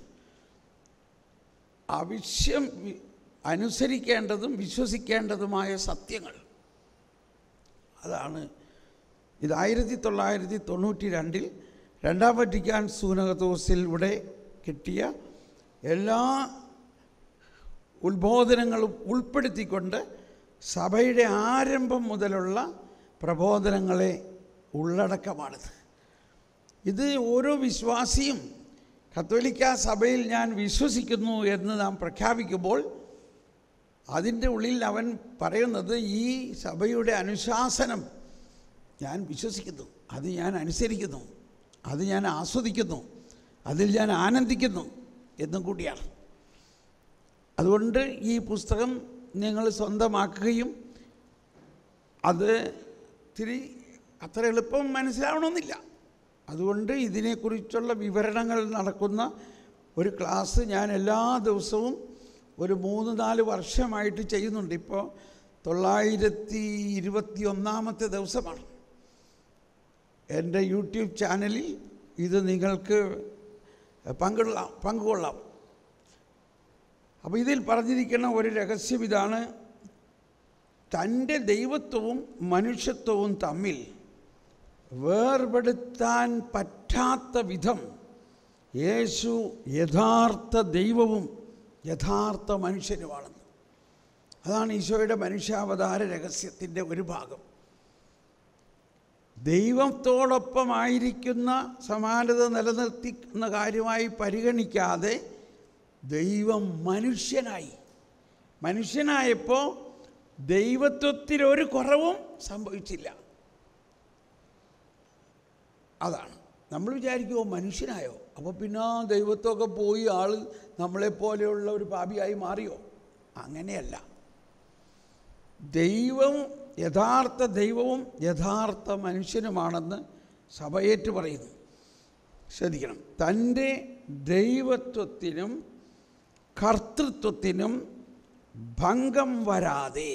ആവശ്യം വി- അനുസരിക്കേണ്ടതും വിശ്വസിക്കേണ്ടതുമായ സത്യങ്ങൾ അതാണ് ഇത് ആയിരത്തി തൊള്ളായിരത്തി തൊണ്ണൂറ്റി രണ്ടിൽ രണ്ടാം വറ്റിക്കാൻ സൂനകത്തോസിലൂടെ കിട്ടിയ എല്ലാ ഉത്ബോധനങ്ങളും ഉൾപ്പെടുത്തിക്കൊണ്ട് സഭയുടെ ആരംഭം മുതലുള്ള പ്രബോധനങ്ങളെ ഉള്ളടക്കമാണിത് ഇത് ഓരോ വിശ്വാസിയും കത്തോലിക്ക സഭയിൽ ഞാൻ വിശ്വസിക്കുന്നു എന്ന് നാം പ്രഖ്യാപിക്കുമ്പോൾ അതിൻ്റെ ഉള്ളിൽ അവൻ പറയുന്നത് ഈ സഭയുടെ അനുശാസനം ഞാൻ വിശ്വസിക്കുന്നു അത് ഞാൻ അനുസരിക്കുന്നു അത് ഞാൻ ആസ്വദിക്കുന്നു അതിൽ ഞാൻ ആനന്ദിക്കുന്നു എന്നും കൂടിയാണ് അതുകൊണ്ട് ഈ പുസ്തകം നിങ്ങൾ സ്വന്തമാക്കുകയും അത് ഇത്തിരി അത്ര എളുപ്പം മനസ്സിലാവണമെന്നില്ല അതുകൊണ്ട് ഇതിനെക്കുറിച്ചുള്ള വിവരണങ്ങൾ നടക്കുന്ന ഒരു ക്ലാസ് ഞാൻ എല്ലാ ദിവസവും ഒരു മൂന്ന് നാല് വർഷമായിട്ട് ചെയ്യുന്നുണ്ട് ഇപ്പോൾ തൊള്ളായിരത്തി ഇരുപത്തി ഒന്നാമത്തെ ദിവസമാണ് എൻ്റെ യൂട്യൂബ് ചാനലിൽ ഇത് നിങ്ങൾക്ക് പങ്കിടാം പങ്കുകൊള്ളാം അപ്പോൾ ഇതിൽ പറഞ്ഞിരിക്കുന്ന ഒരു രഹസ്യം ഇതാണ് തൻ്റെ ദൈവത്വവും മനുഷ്യത്വവും തമ്മിൽ വേർപെടുത്താൻ പറ്റാത്ത വിധം യേശു യഥാർത്ഥ ദൈവവും യഥാർത്ഥ മനുഷ്യനുമാണെന്ന് അതാണ് ഈശോയുടെ മനുഷ്യാവതാര രഹസ്യത്തിൻ്റെ ഒരു ഭാഗം ദൈവത്തോടൊപ്പമായിരിക്കുന്ന സമാനത നിലനിർത്തിക്കുന്ന കാര്യമായി പരിഗണിക്കാതെ ദൈവം മനുഷ്യനായി മനുഷ്യനായപ്പോൾ ദൈവത്വത്തിൽ ഒരു കുറവും സംഭവിച്ചില്ല അതാണ് നമ്മൾ വിചാരിക്കുമോ മനുഷ്യനായോ അപ്പോൾ പിന്നെ ആ ദൈവത്വമൊക്കെ പോയി ആൾ നമ്മളെപ്പോലെയുള്ള ഒരു പാപിയായി മാറിയോ അങ്ങനെയല്ല ദൈവം യഥാർത്ഥ ദൈവവും യഥാർത്ഥ മനുഷ്യനുമാണെന്ന് സഭയേറ്റ് പറയുന്നു ശ്രദ്ധിക്കണം തൻ്റെ ദൈവത്വത്തിനും കർത്തൃത്വത്തിനും ഭംഗം വരാതെ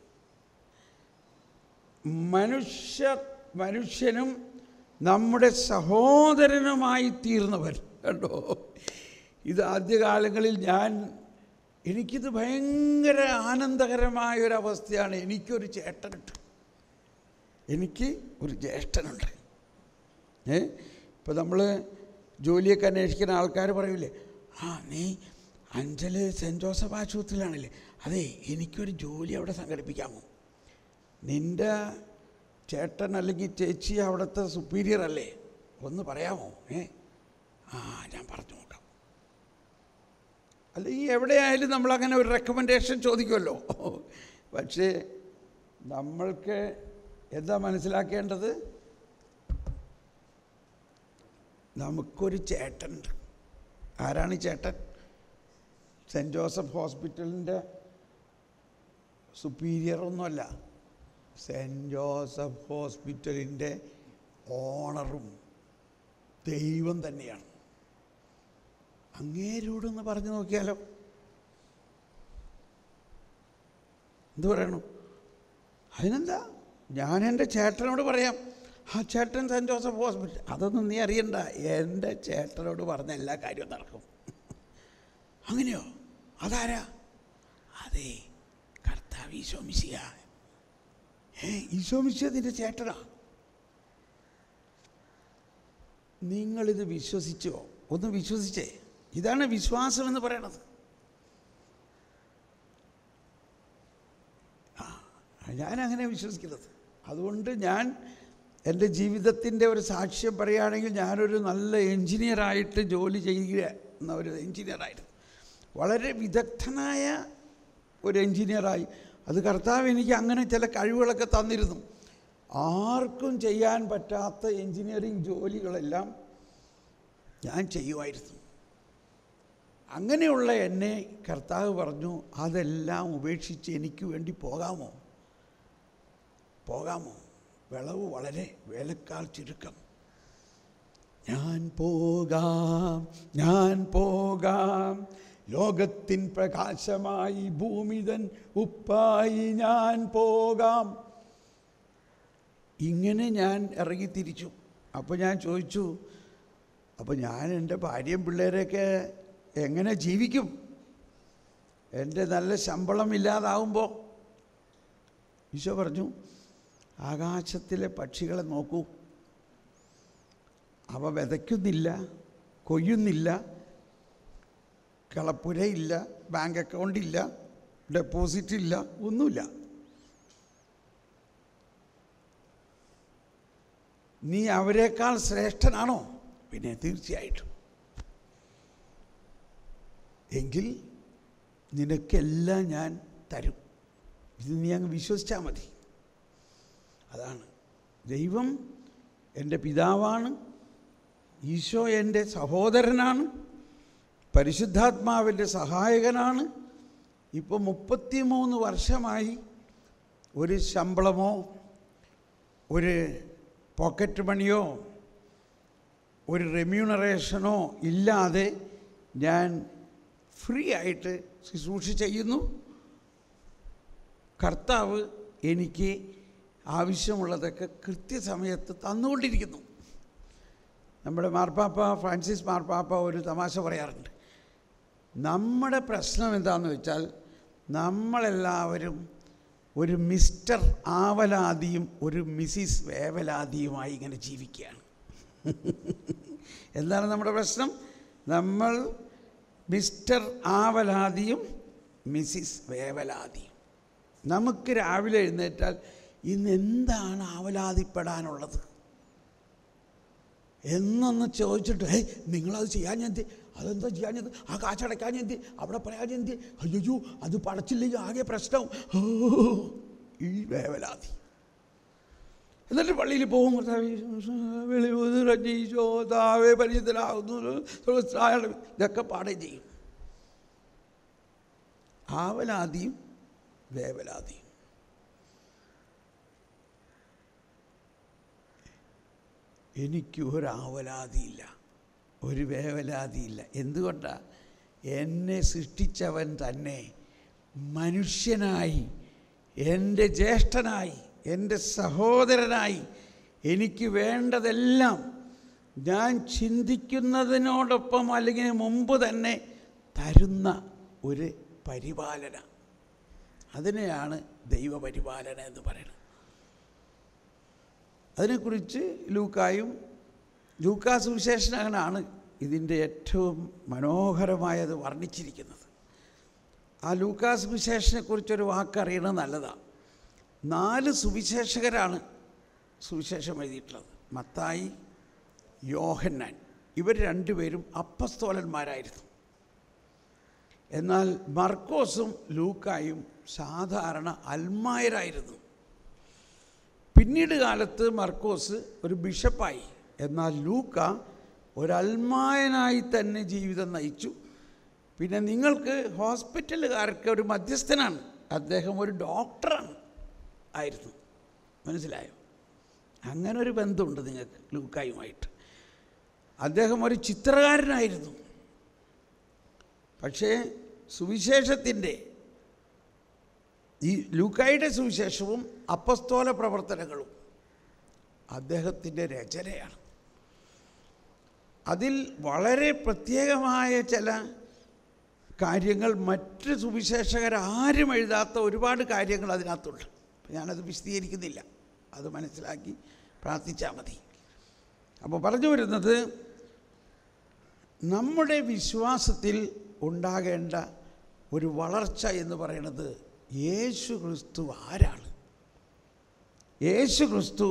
മനുഷ്യ മനുഷ്യനും നമ്മുടെ സഹോദരനുമായി തീർന്നവർ കണ്ടോ ഇത് ആദ്യകാലങ്ങളിൽ ഞാൻ എനിക്കിത് ഭയങ്കര ആനന്ദകരമായ ഒരു അവസ്ഥയാണ് എനിക്കൊരു ചേട്ടനുണ്ട് എനിക്ക് ഒരു ജ്യേഷ്ഠനുണ്ട് ഏ ഇപ്പോൾ നമ്മൾ ജോലിയൊക്കെ അന്വേഷിക്കുന്ന ആൾക്കാർ പറയൂലേ ആ നീ അഞ്ചൽ സെൻറ്റ് ജോസഫ് ആശുപത്രിയിലാണല്ലേ അതെ എനിക്കൊരു ജോലി അവിടെ സംഘടിപ്പിക്കാമോ നിൻ്റെ ചേട്ടൻ അല്ലെങ്കിൽ ചേച്ചി അവിടുത്തെ സുപ്പീരിയർ അല്ലേ ഒന്ന് പറയാമോ ഏ ആ ഞാൻ പറഞ്ഞു നോക്കാം അല്ലെങ്കിൽ എവിടെയായാലും നമ്മളങ്ങനെ ഒരു റെക്കമെൻഡേഷൻ ചോദിക്കുമല്ലോ പക്ഷേ നമ്മൾക്ക് എന്താ മനസ്സിലാക്കേണ്ടത് നമുക്കൊരു ചേട്ടനുണ്ട് ആരാണ് ഈ ചേട്ടൻ സെൻറ്റ് ജോസഫ് ഹോസ്പിറ്റലിൻ്റെ സുപ്പീരിയർ ഒന്നുമല്ല സെൻറ്റ് ജോസഫ് ഹോസ്പിറ്റലിൻ്റെ ഓണറും ദൈവം തന്നെയാണ് അങ്ങേരോടൊന്ന് പറഞ്ഞു നോക്കിയാലോ എന്ത് പറയണു അതിനെന്താ ഞാൻ എൻ്റെ ചേട്ടനോട് പറയാം ആ ചേട്ടൻ സെൻറ്റ് ജോസഫ് ഹോസ്പിറ്റൽ അതൊന്നും നീ അറിയണ്ട എൻ്റെ ചേട്ടനോട് പറഞ്ഞ എല്ലാ കാര്യവും നടക്കും അങ്ങനെയോ അതാരാ അതെ കർത്താവ് ഈശോമിശിയ ഏ ഈശോമിശിയ നിൻ്റെ ചേട്ടനാ നിങ്ങളിത് വിശ്വസിച്ചോ ഒന്ന് വിശ്വസിച്ചേ ഇതാണ് വിശ്വാസം എന്ന് പറയണത് ആ ഞാനങ്ങനെ വിശ്വസിക്കുന്നത് അതുകൊണ്ട് ഞാൻ എൻ്റെ ഒരു സാക്ഷ്യം പറയുകയാണെങ്കിൽ ഞാനൊരു നല്ല എൻജിനീയറായിട്ട് ജോലി ചെയ്യുന്ന ഒരു എൻജിനീയറായിരുന്നു വളരെ വിദഗ്ധനായ ഒരു എൻജിനീയറായി അത് കർത്താവ് എനിക്ക് അങ്ങനെ ചില കഴിവുകളൊക്കെ തന്നിരുന്നു ആർക്കും ചെയ്യാൻ പറ്റാത്ത എൻജിനീയറിങ് ജോലികളെല്ലാം ഞാൻ ചെയ്യുമായിരുന്നു അങ്ങനെയുള്ള എന്നെ കർത്താവ് പറഞ്ഞു അതെല്ലാം ഉപേക്ഷിച്ച് എനിക്ക് വേണ്ടി പോകാമോ പോകാമോ വിളവ് വളരെ വേലക്കാൽ ചുരുക്കം ഞാൻ പോകാം ഞാൻ പോകാം ലോകത്തിൻ പ്രകാശമായി ഭൂമിതൻ ഉപ്പായി ഞാൻ പോകാം ഇങ്ങനെ ഞാൻ ഇറങ്ങി തിരിച്ചു അപ്പോൾ ഞാൻ ചോദിച്ചു അപ്പോൾ ഞാൻ എൻ്റെ ഭാര്യയും പിള്ളേരെയൊക്കെ എങ്ങനെ ജീവിക്കും എൻ്റെ നല്ല ശമ്പളം ഇല്ലാതാവുമ്പോൾ ഈശോ പറഞ്ഞു ആകാശത്തിലെ പക്ഷികളെ നോക്കൂ അവ വിതയ്ക്കുന്നില്ല കൊയ്യുന്നില്ല കളപ്പുരയില്ല ബാങ്ക് അക്കൗണ്ട് ഇല്ല ഡെപ്പോസിറ്റ് ഇല്ല ഒന്നുമില്ല നീ അവരെക്കാൾ ശ്രേഷ്ഠനാണോ പിന്നെ തീർച്ചയായിട്ടും എങ്കിൽ നിനക്കെല്ലാം ഞാൻ തരും ഇത് നീ അങ്ങ് വിശ്വസിച്ചാൽ മതി അതാണ് ദൈവം എൻ്റെ പിതാവാണ് ഈശോ എൻ്റെ സഹോദരനാണ് പരിശുദ്ധാത്മാവിൻ്റെ സഹായകനാണ് ഇപ്പോൾ മുപ്പത്തിമൂന്ന് വർഷമായി ഒരു ശമ്പളമോ ഒരു പോക്കറ്റ് മണിയോ ഒരു റെമ്യൂണറേഷനോ ഇല്ലാതെ ഞാൻ ഫ്രീ ആയിട്ട് ശുശ്രൂഷ ചെയ്യുന്നു കർത്താവ് എനിക്ക് ആവശ്യമുള്ളതൊക്കെ കൃത്യസമയത്ത് തന്നുകൊണ്ടിരിക്കുന്നു നമ്മുടെ മാർപ്പാപ്പ ഫ്രാൻസിസ് മാർപ്പാപ്പ ഒരു തമാശ പറയാറുണ്ട് നമ്മുടെ പ്രശ്നം എന്താണെന്ന് വെച്ചാൽ നമ്മളെല്ലാവരും ഒരു മിസ്റ്റർ ആവലാതിയും ഒരു മിസ്സിസ് വേവലാതിയുമായി ഇങ്ങനെ ജീവിക്കുകയാണ് എന്താണ് നമ്മുടെ പ്രശ്നം നമ്മൾ മിസ്റ്റർ ആവലാതിയും മിസ്സിസ് വേവലാതിയും നമുക്ക് രാവിലെ എഴുന്നേറ്റാൽ ഇന്ന് എന്താണ് ആവലാതിപ്പെടാനുള്ളത് എന്നൊന്ന് ചോദിച്ചിട്ട് ഹേയ് നിങ്ങളത് ചെയ്യാൻ ഞാൻ അതെന്താ ചെയ്യാൻ ഞാൻ ആ കാശടയ്ക്കാൻ ഞാൻ അവിടെ പറയാൻ ഞാൻ അയ്യോ അത് പടച്ചില്ലെങ്കിൽ ആകെ പ്രശ്നവും ഓ, ഈ വേവലാതി എന്നിട്ട് പള്ളിയിൽ പോകും വെളിവുതിറഞ്ഞീശോതാവേ പരിചിതരാകുന്നു ഇതൊക്കെ പാടുകയും ചെയ്യും ആവലാതിയും വേവലാതിയും എനിക്ക് ഒരു ആവലാതിയില്ല ഒരു വേവലാതിയില്ല എന്തുകൊണ്ടാണ് എന്നെ സൃഷ്ടിച്ചവൻ തന്നെ മനുഷ്യനായി എൻ്റെ ജ്യേഷ്ഠനായി എൻ്റെ സഹോദരനായി എനിക്ക് വേണ്ടതെല്ലാം ഞാൻ ചിന്തിക്കുന്നതിനോടൊപ്പം അല്ലെങ്കിൽ മുമ്പ് തന്നെ തരുന്ന ഒരു പരിപാലന അതിനെയാണ് ദൈവപരിപാലന എന്ന് പറയുന്നത് അതിനെക്കുറിച്ച് ലൂക്കായും ലൂക്കാ സുവിശേഷനാണ് ഇതിൻ്റെ ഏറ്റവും മനോഹരമായത് വർണ്ണിച്ചിരിക്കുന്നത് ആ ലൂക്കാ സുവിശേഷനെക്കുറിച്ചൊരു വാക്കറിയണത് നല്ലതാണ് നാല് സുവിശേഷകരാണ് സുവിശേഷം എഴുതിയിട്ടുള്ളത് മത്തായി യോഹന്നാൻ ഇവർ രണ്ടുപേരും അപ്പസ്തോലന്മാരായിരുന്നു എന്നാൽ മർക്കോസും ലൂക്കായും സാധാരണ അൽമായരായിരുന്നു പിന്നീട് കാലത്ത് മർക്കോസ് ഒരു ബിഷപ്പായി എന്നാൽ ലൂക്ക ഒരൽമായനായി തന്നെ ജീവിതം നയിച്ചു പിന്നെ നിങ്ങൾക്ക് ഹോസ്പിറ്റലുകാർക്ക് ഒരു മധ്യസ്ഥനാണ് അദ്ദേഹം ഒരു ഡോക്ടറാണ് ആയിരുന്നു മനസ്സിലായോ അങ്ങനെ ഒരു ബന്ധമുണ്ട് നിങ്ങൾക്ക് ലൂക്കായുമായിട്ട് അദ്ദേഹം ഒരു ചിത്രകാരനായിരുന്നു പക്ഷേ സുവിശേഷത്തിൻ്റെ ഈ ലൂക്കായുടെ സുവിശേഷവും അപ്പസ്തോല പ്രവർത്തനങ്ങളും അദ്ദേഹത്തിൻ്റെ രചനയാണ് അതിൽ വളരെ പ്രത്യേകമായ ചില കാര്യങ്ങൾ മറ്റ് സുവിശേഷകരാരും എഴുതാത്ത ഒരുപാട് കാര്യങ്ങൾ അതിനകത്തുണ്ട് ഞാനത് വിശദീകരിക്കുന്നില്ല അത് മനസ്സിലാക്കി പ്രാർത്ഥിച്ചാൽ മതി അപ്പോൾ പറഞ്ഞു വരുന്നത് നമ്മുടെ വിശ്വാസത്തിൽ ഉണ്ടാകേണ്ട ഒരു വളർച്ച എന്ന് പറയുന്നത് യേശു ക്രിസ്തു ആരാണ് യേശു ക്രിസ്തു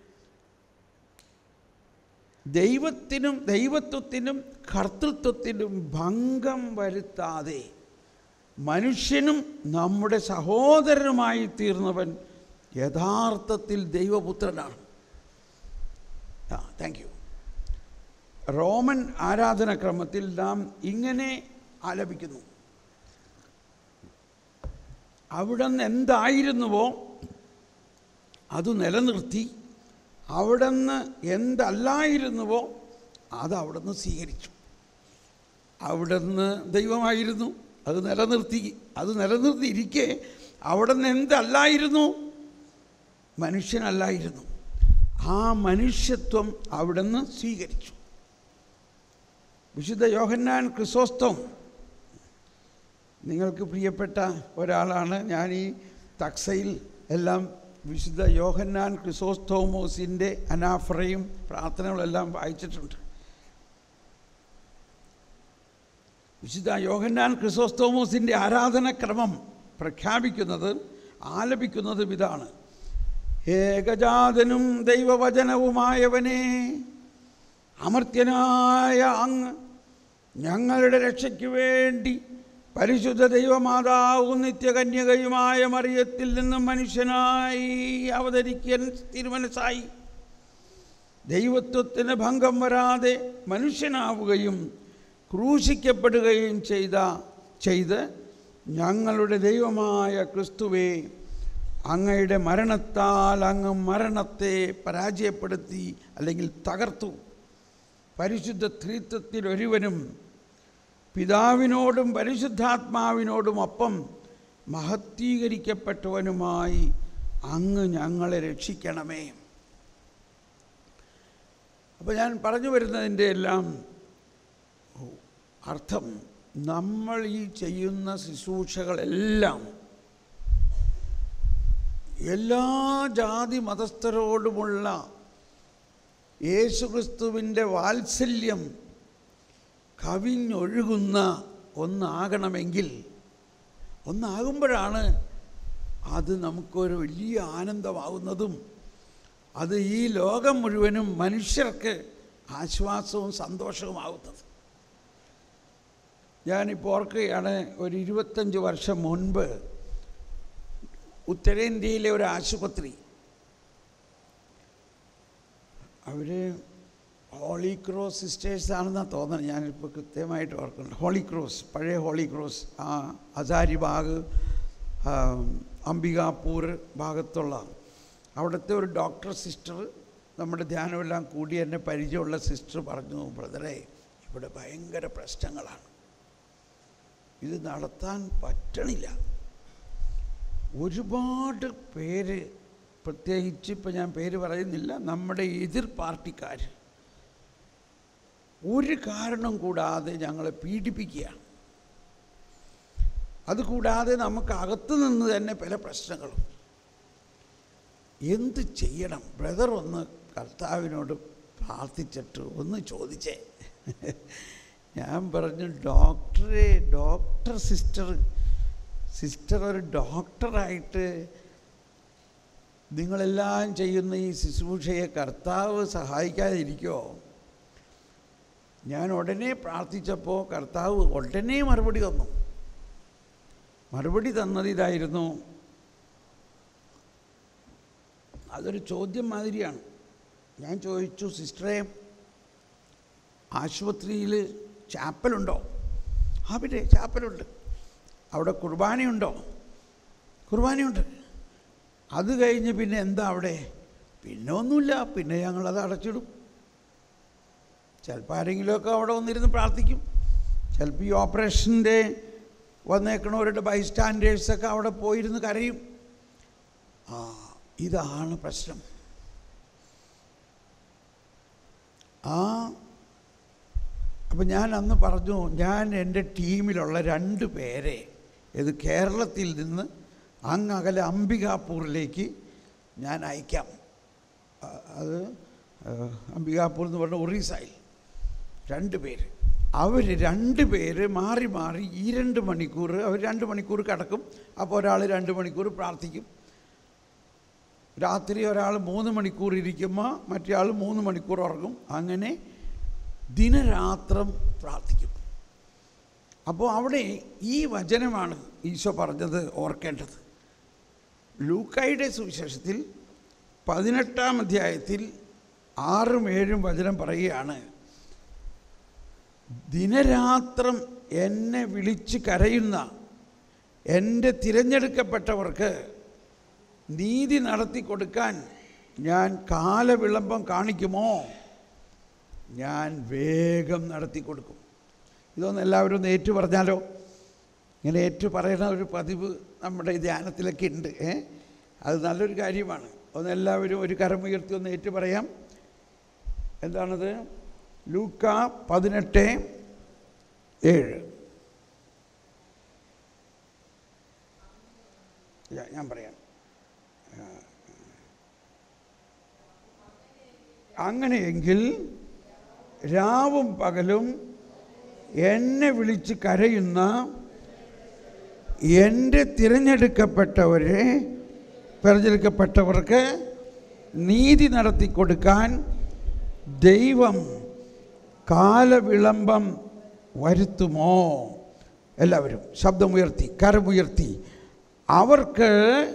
ദൈവത്തിനും ദൈവത്വത്തിനും കർത്തൃത്വത്തിനും ഭംഗം വരുത്താതെ മനുഷ്യനും നമ്മുടെ സഹോദരനുമായി തീർന്നവൻ യഥാർത്ഥത്തിൽ ദൈവപുത്രനാണ് ആ താങ്ക് യു റോമൻ ആരാധനാക്രമത്തിൽ നാം ഇങ്ങനെ ആലപിക്കുന്നു അവിടുന്ന് എന്തായിരുന്നുവോ അത് നിലനിർത്തി അവിടുന്ന് എന്തല്ലായിരുന്നുവോ അത് അവിടുന്ന് സ്വീകരിച്ചു അവിടുന്ന് ദൈവമായിരുന്നു അത് നിലനിർത്തി അത് നിലനിർത്തിയിരിക്കെ അവിടുന്ന് എന്തല്ലായിരുന്നു മനുഷ്യനല്ലായിരുന്നു ആ മനുഷ്യത്വം അവിടുന്ന് സ്വീകരിച്ചു വിശുദ്ധ യോഹന്നാൻ ക്രിസോസ്തം നിങ്ങൾക്ക് പ്രിയപ്പെട്ട ഒരാളാണ് ഞാൻ ഈ തക്സയിൽ എല്ലാം വിശുദ്ധ യോഹന്നാൻ ക്രിസോസ്തോമോസിൻ്റെ അനാഫറയും പ്രാർത്ഥനകളെല്ലാം വായിച്ചിട്ടുണ്ട് വിശുദ്ധ യോഹന്നാൻ ക്രിസോസ്തോമോസിൻ്റെ ആരാധനക്രമം പ്രഖ്യാപിക്കുന്നത് ആലപിക്കുന്നതും ഇതാണ് ഏകജാതനും ദൈവവചനവുമായവനെ അമർത്യനായ അങ്ങ് ഞങ്ങളുടെ രക്ഷയ്ക്ക് വേണ്ടി പരിശുദ്ധ ദൈവമാതാവും നിത്യകന്യകയുമായ മറിയത്തിൽ നിന്നും മനുഷ്യനായി അവതരിക്കാൻ തിരുമനസ്സായി ദൈവത്വത്തിന് ഭംഗം വരാതെ മനുഷ്യനാവുകയും ക്രൂശിക്കപ്പെടുകയും ചെയ്ത ചെയ്ത് ഞങ്ങളുടെ ദൈവമായ ക്രിസ്തുവെ അങ്ങയുടെ മരണത്താൽ അങ്ങ് മരണത്തെ പരാജയപ്പെടുത്തി അല്ലെങ്കിൽ തകർത്തു പരിശുദ്ധ ത്രിത്വത്തിൽ ഒരുവനും പിതാവിനോടും പരിശുദ്ധാത്മാവിനോടും ഒപ്പം മഹത്വീകരിക്കപ്പെട്ടവനുമായി അങ്ങ് ഞങ്ങളെ രക്ഷിക്കണമേ അപ്പോൾ ഞാൻ പറഞ്ഞു വരുന്നതിൻ്റെ എല്ലാം അർത്ഥം നമ്മൾ ഈ ചെയ്യുന്ന ശുശ്രൂഷകളെല്ലാം എല്ലാ ജാതി മതസ്ഥരോടുമുള്ള യേശുക്രിസ്തുവിൻ്റെ വാത്സല്യം കവിഞ്ഞൊഴുകുന്ന ഒന്നാകണമെങ്കിൽ ഒന്നാകുമ്പോഴാണ് അത് നമുക്കൊരു വലിയ ആനന്ദമാവുന്നതും അത് ഈ ലോകം മുഴുവനും മനുഷ്യർക്ക് ആശ്വാസവും സന്തോഷവുമാവുന്നത് ഞാനിപ്പോൾ ഓർക്കുകയാണ് ഒരു ഇരുപത്തഞ്ച് വർഷം മുൻപ് ഉത്തരേന്ത്യയിലെ ഒരു ആശുപത്രി അവർ ഹോളി ക്രോസ് സിസ്റ്റേഴ്സ് ആണെന്നാണ് തോന്നുന്നത് ഞാനിപ്പോൾ കൃത്യമായിട്ട് ഓർക്കുന്നുണ്ട് ഹോളി ക്രോസ് പഴയ ഹോളി ക്രോസ് ആ ഹസാരിബാഗ് ആ, അംബികാപൂർ ഭാഗത്തുള്ള അവിടുത്തെ ഒരു ഡോക്ടർ സിസ്റ്റർ നമ്മുടെ ധ്യാനമെല്ലാം കൂടി എന്നെ പരിചയമുള്ള സിസ്റ്റർ പറഞ്ഞു ബ്രദറെ ഇവിടെ ഭയങ്കര പ്രശ്നങ്ങളാണ് ഇത് നടത്താൻ പറ്റണില്ല ഒരുപാട് പേര് പ്രത്യേകിച്ച് ഇപ്പം ഞാൻ പേര് പറയുന്നില്ല നമ്മുടെ എതിർ പാർട്ടിക്കാർ ഒരു കാരണം കൂടാതെ ഞങ്ങളെ പീഡിപ്പിക്കുകയാണ് അതുകൂടാതെ നമുക്ക് അകത്തു നിന്ന് തന്നെ പല പ്രശ്നങ്ങളും എന്ത് ചെയ്യണം ബ്രദർ ഒന്ന് കർത്താവിനോട് പ്രാർത്ഥിച്ചിട്ട് ഒന്ന് ചോദിച്ചേ ഞാൻ പറഞ്ഞു ഡോക്ടറെ ഡോക്ടർ സിസ്റ്റർ സിസ്റ്റർ ഒരു ഡോക്ടറായിട്ട് നിങ്ങളെല്ലാം ചെയ്യുന്ന ഈ ശുശ്രൂഷയെ കർത്താവ് സഹായിക്കാതിരിക്കുമോ ഞാൻ ഉടനെ പ്രാർത്ഥിച്ചപ്പോൾ കർത്താവ് ഉടനെ മറുപടി തന്നു മറുപടി തന്നത് ഇതായിരുന്നു അതൊരു ചോദ്യം മാതിരിയാണ് ഞാൻ ചോദിച്ചു സിസ്റ്ററെ ആശുപത്രിയിൽ ചാപ്പലുണ്ടോ ആ പിന്നെ ചാപ്പലുണ്ട് അവിടെ കുർബാനയുണ്ടോ കുർബാനയുണ്ട് അത് കഴിഞ്ഞ് പിന്നെ എന്താ അവിടെ പിന്നെ ഒന്നുമില്ല പിന്നെ ഞങ്ങളത് അടച്ചിടും ചിലപ്പോൾ ആരെങ്കിലുമൊക്കെ അവിടെ വന്നിരുന്ന് പ്രാർത്ഥിക്കും ചിലപ്പോൾ ഈ ഓപ്പറേഷൻ്റെ വന്നേക്കണവരുടെ ബൈസ്റ്റാൻഡേഴ്സൊക്കെ അവിടെ പോയിരുന്ന് കരയും ആ ഇതാണ് പ്രശ്നം ആ അപ്പം ഞാൻ അന്ന് പറഞ്ഞു ഞാൻ എൻ്റെ ടീമിലുള്ള രണ്ട് പേരെ ഇത് കേരളത്തിൽ നിന്ന് അങ്ങകലെ അംബികാപൂറിലേക്ക് ഞാൻ അയക്കാം അ- അത് ആ, അംബികാപൂർ എന്ന് പറഞ്ഞ ഒറീസയിൽ രണ്ട് പേര് അവർ രണ്ട് പേര് മാറി മാറി ഈ രണ്ട് മണിക്കൂർ അവർ രണ്ട് മണിക്കൂർ കിടക്കും അപ്പോൾ ഒരാൾ രണ്ട് മണിക്കൂർ പ്രാർത്ഥിക്കും രാത്രി ഒരാൾ മൂന്ന് മണിക്കൂർ ഇരിക്കുമ്പോൾ മറ്റേ ആൾ മൂന്ന് മണിക്കൂർ ഉറങ്ങും അങ്ങനെ ദിനരാത്രം പ്രാർത്ഥിക്കും അപ്പോൾ അവിടെ ഈ വചനമാണ് ഈശോ പറഞ്ഞത് ഓർക്കേണ്ടത് ലൂക്കായുടെ സുവിശേഷത്തിൽ പതിനെട്ടാം അധ്യായത്തിൽ ആറും ഏഴും വചനം പറയുകയാണ് ദിനരാത്രം എന്നെ വിളിച്ച് കരയുന്ന എൻ്റെ തിരഞ്ഞെടുക്കപ്പെട്ടവർക്ക് നീതി നടത്തി കൊടുക്കാൻ ഞാൻ കാലവിളംബം കാണിക്കുമോ ഞാൻ വേഗം നടത്തി കൊടുക്കും ഇതൊന്ന് എല്ലാവരും ഒന്ന് ഏറ്റു പറഞ്ഞാലോ ഇങ്ങനെ ഏറ്റു പറയുന്ന ഒരു പതിവ് നമ്മുടെ ഈ ധ്യാനത്തിലൊക്കെ ഉണ്ട് ഏ അത് നല്ലൊരു കാര്യമാണ് ഒന്ന് എല്ലാവരും ഒരു കരമുയർത്തി ഒന്ന് ഏറ്റു പറയാം എന്താണത് ലൂക്ക പതിനെട്ട് ഏഴ് ഞാ- ഞാൻ പറയാം ആ. അങ്ങനെയെങ്കിൽ രാവും പകലും എന്നെ വിളിച്ച് കരയുന്ന എൻ്റെ തിരഞ്ഞെടുക്കപ്പെട്ടവരെ തിരഞ്ഞെടുക്കപ്പെട്ടവർക്ക് നീതി നടത്തി കൊടുക്കാൻ ദൈവം കാലവിളംബം വരുത്തുമോ എല്ലാവരും ശബ്ദമുയർത്തി കരമുയർത്തി അവർക്ക്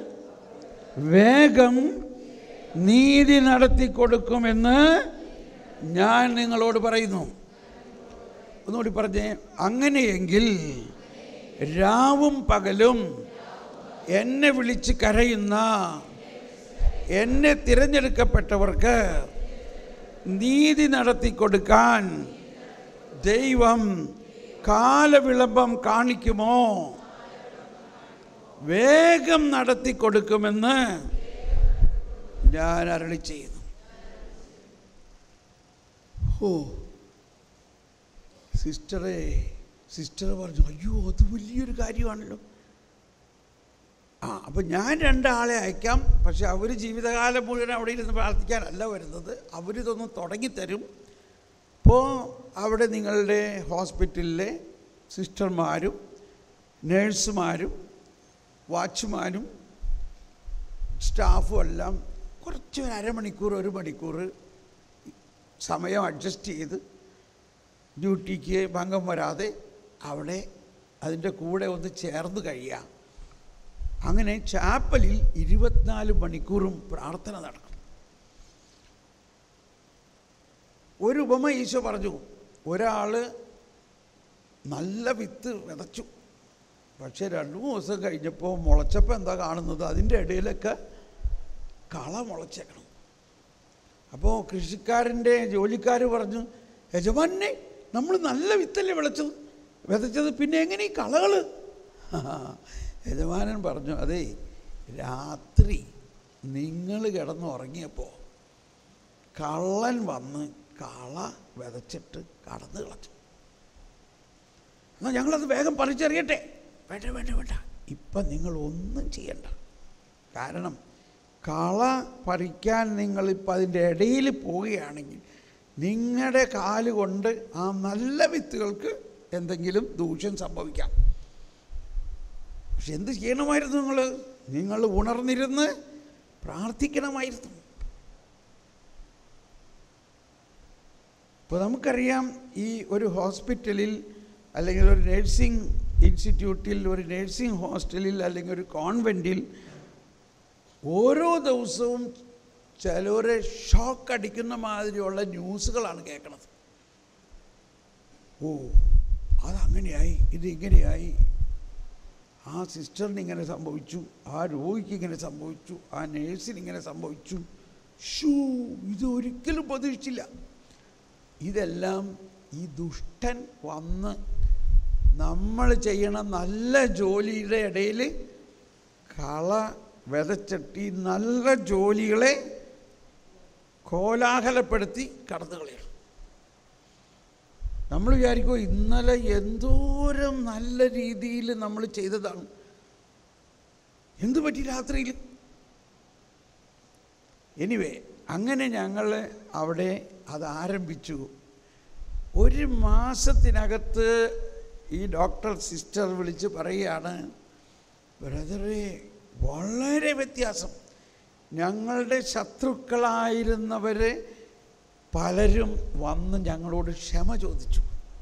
വേഗം നീതി നടത്തി കൊടുക്കുമെന്ന് ഞാൻ നിങ്ങളോട് പറയുന്നു ഒന്നുകൂടി പറഞ്ഞേ അങ്ങനെയെങ്കിൽ രാവും പകലും എന്നെ വിളിച്ച് കരയുന്ന എന്നെ തിരഞ്ഞെടുക്കപ്പെട്ടവർക്ക് നീതി നടത്തി കൊടുക്കാൻ ദൈവം കാലവിളംബം കാണിക്കുമോ വേഗം നടത്തി കൊടുക്കുമെന്ന് ഞാൻ അരളി ചെയ്യുന്നു ഓ സിസ്റ്ററെ സിസ്റ്റർ പറഞ്ഞു അയ്യോ അത് വലിയൊരു കാര്യമാണല്ലോ ആ അപ്പം ഞാൻ രണ്ടാളെ അയക്കാം പക്ഷെ അവർ ജീവിതകാലം മുഴുവൻ അവിടെ ഇരുന്ന് പ്രാർത്ഥിക്കാനല്ല വരുന്നത് അവരിതൊന്ന് തുടങ്ങിത്തരും അപ്പോൾ അവിടെ നിങ്ങളുടെ ഹോസ്പിറ്റലിലെ സിസ്റ്റർമാരും നേഴ്സുമാരും വാച്ച്മാനും സ്റ്റാഫും എല്ലാം കുറച്ച് ഒരു അരമണിക്കൂർ ഒരു മണിക്കൂർ സമയം അഡ്ജസ്റ്റ് ചെയ്ത് ഡ്യൂട്ടിക്ക് ഭംഗം വരാതെ അവിടെ അതിൻ്റെ കൂടെ ഒന്ന് ചേർന്ന് കഴിയാം അങ്ങനെ ചാപ്പലിൽ ഇരുപത്തിനാല് മണിക്കൂറും പ്രാർത്ഥന നടക്കും ഒരു ഉപമ ഈശോ പറഞ്ഞു ഒരാൾ നല്ല വിത്ത് വിതച്ചു പക്ഷെ രണ്ട് മൂന്ന് ദിവസം കഴിഞ്ഞപ്പോൾ മുളച്ചപ്പോൾ എന്താ കാണുന്നത് അതിൻ്റെ ഇടയിലൊക്കെ കള മുളച്ചേക്കണം അപ്പോൾ കൃഷിക്കാരൻ്റെ ജോലിക്കാർ പറഞ്ഞു യജമാനെ നമ്മൾ നല്ല വിത്തല്ലേ വിളച്ചത് വിതച്ചത് പിന്നെ എങ്ങനെ ഈ കളകൾ യജമാനൻ പറഞ്ഞു അതേ രാത്രി നിങ്ങൾ കിടന്നുറങ്ങിയപ്പോൾ കള്ളൻ വന്ന് കള വിതച്ചിട്ട് കടന്നു കളച്ചു എന്നാൽ ഞങ്ങളത് വേഗം പറിച്ചറിയട്ടെ വേണ്ട വേണ്ട വേണ്ട ഇപ്പം നിങ്ങൾ ഒന്നും ചെയ്യണ്ട കാരണം കള പറിക്കാൻ നിങ്ങളിപ്പോൾ അതിൻ്റെ ഇടയിൽ പോവുകയാണെങ്കിൽ നിങ്ങളുടെ കാല് കൊണ്ട് ആ നല്ല വിത്തുകൾക്ക് എന്തെങ്കിലും ദൂഷ്യം സംഭവിക്കാം പക്ഷെ എന്ത് ചെയ്യണമായിരുന്നു നിങ്ങൾ നിങ്ങൾ ഉണർന്നിരുന്ന് പ്രാർത്ഥിക്കണമായിരുന്നു ഇപ്പോൾ നമുക്കറിയാം ഈ ഒരു ഹോസ്പിറ്റലിൽ അല്ലെങ്കിൽ ഒരു നേഴ്സിംഗ് ഇൻസ്റ്റിറ്റ്യൂട്ടിൽ ഒരു നേഴ്സിംഗ് ഹോസ്റ്റലിൽ അല്ലെങ്കിൽ ഒരു കോൺവെൻറ്റിൽ ഓരോ ദിവസവും ചിലവരെ ഷോക്ക് അടിക്കുന്ന മാതിരിയുള്ള ന്യൂസുകളാണ് കേൾക്കണത് ഓ അതങ്ങനെയായി ഇതിങ്ങനെയായി ആ സിസ്റ്ററിന് ഇങ്ങനെ സംഭവിച്ചു ആ രോഗിക്ക് ഇങ്ങനെ സംഭവിച്ചു ആ നേഴ്സിന് ഇങ്ങനെ സംഭവിച്ചു ഷൂ ഇത് ഒരിക്കലും പ്രതീക്ഷിച്ചില്ല ഇതെല്ലാം ഈ ദുഷ്ടൻ വന്ന് നമ്മൾ ചെയ്യണ നല്ല ജോലിയുടെ ഇടയിൽ കള വിതച്ചിട്ട് ഈ നല്ല ജോലികളെ കോലാഹലപ്പെടുത്തി കടന്നു കളയണം നമ്മൾ വിചാരിക്കും ഇന്നലെ എന്തോരം നല്ല രീതിയിൽ നമ്മൾ ചെയ്തതാണ് എന്തു പറ്റി രാത്രിയിൽ എനിവേ അങ്ങനെ ഞങ്ങൾ അവിടെ അത് ആരംഭിച്ചു ഒരു മാസത്തിനകത്ത് ഈ ഡോക്ടർ സിസ്റ്റർ വിളിച്ച് പറയുകയാണ് ബ്രദറെ വളരെ വ്യത്യാസം ഞങ്ങളുടെ ശത്രുക്കളായിരുന്നവരെ പലരും വന്ന് ഞങ്ങളോട് ക്ഷമ ചോദിച്ചു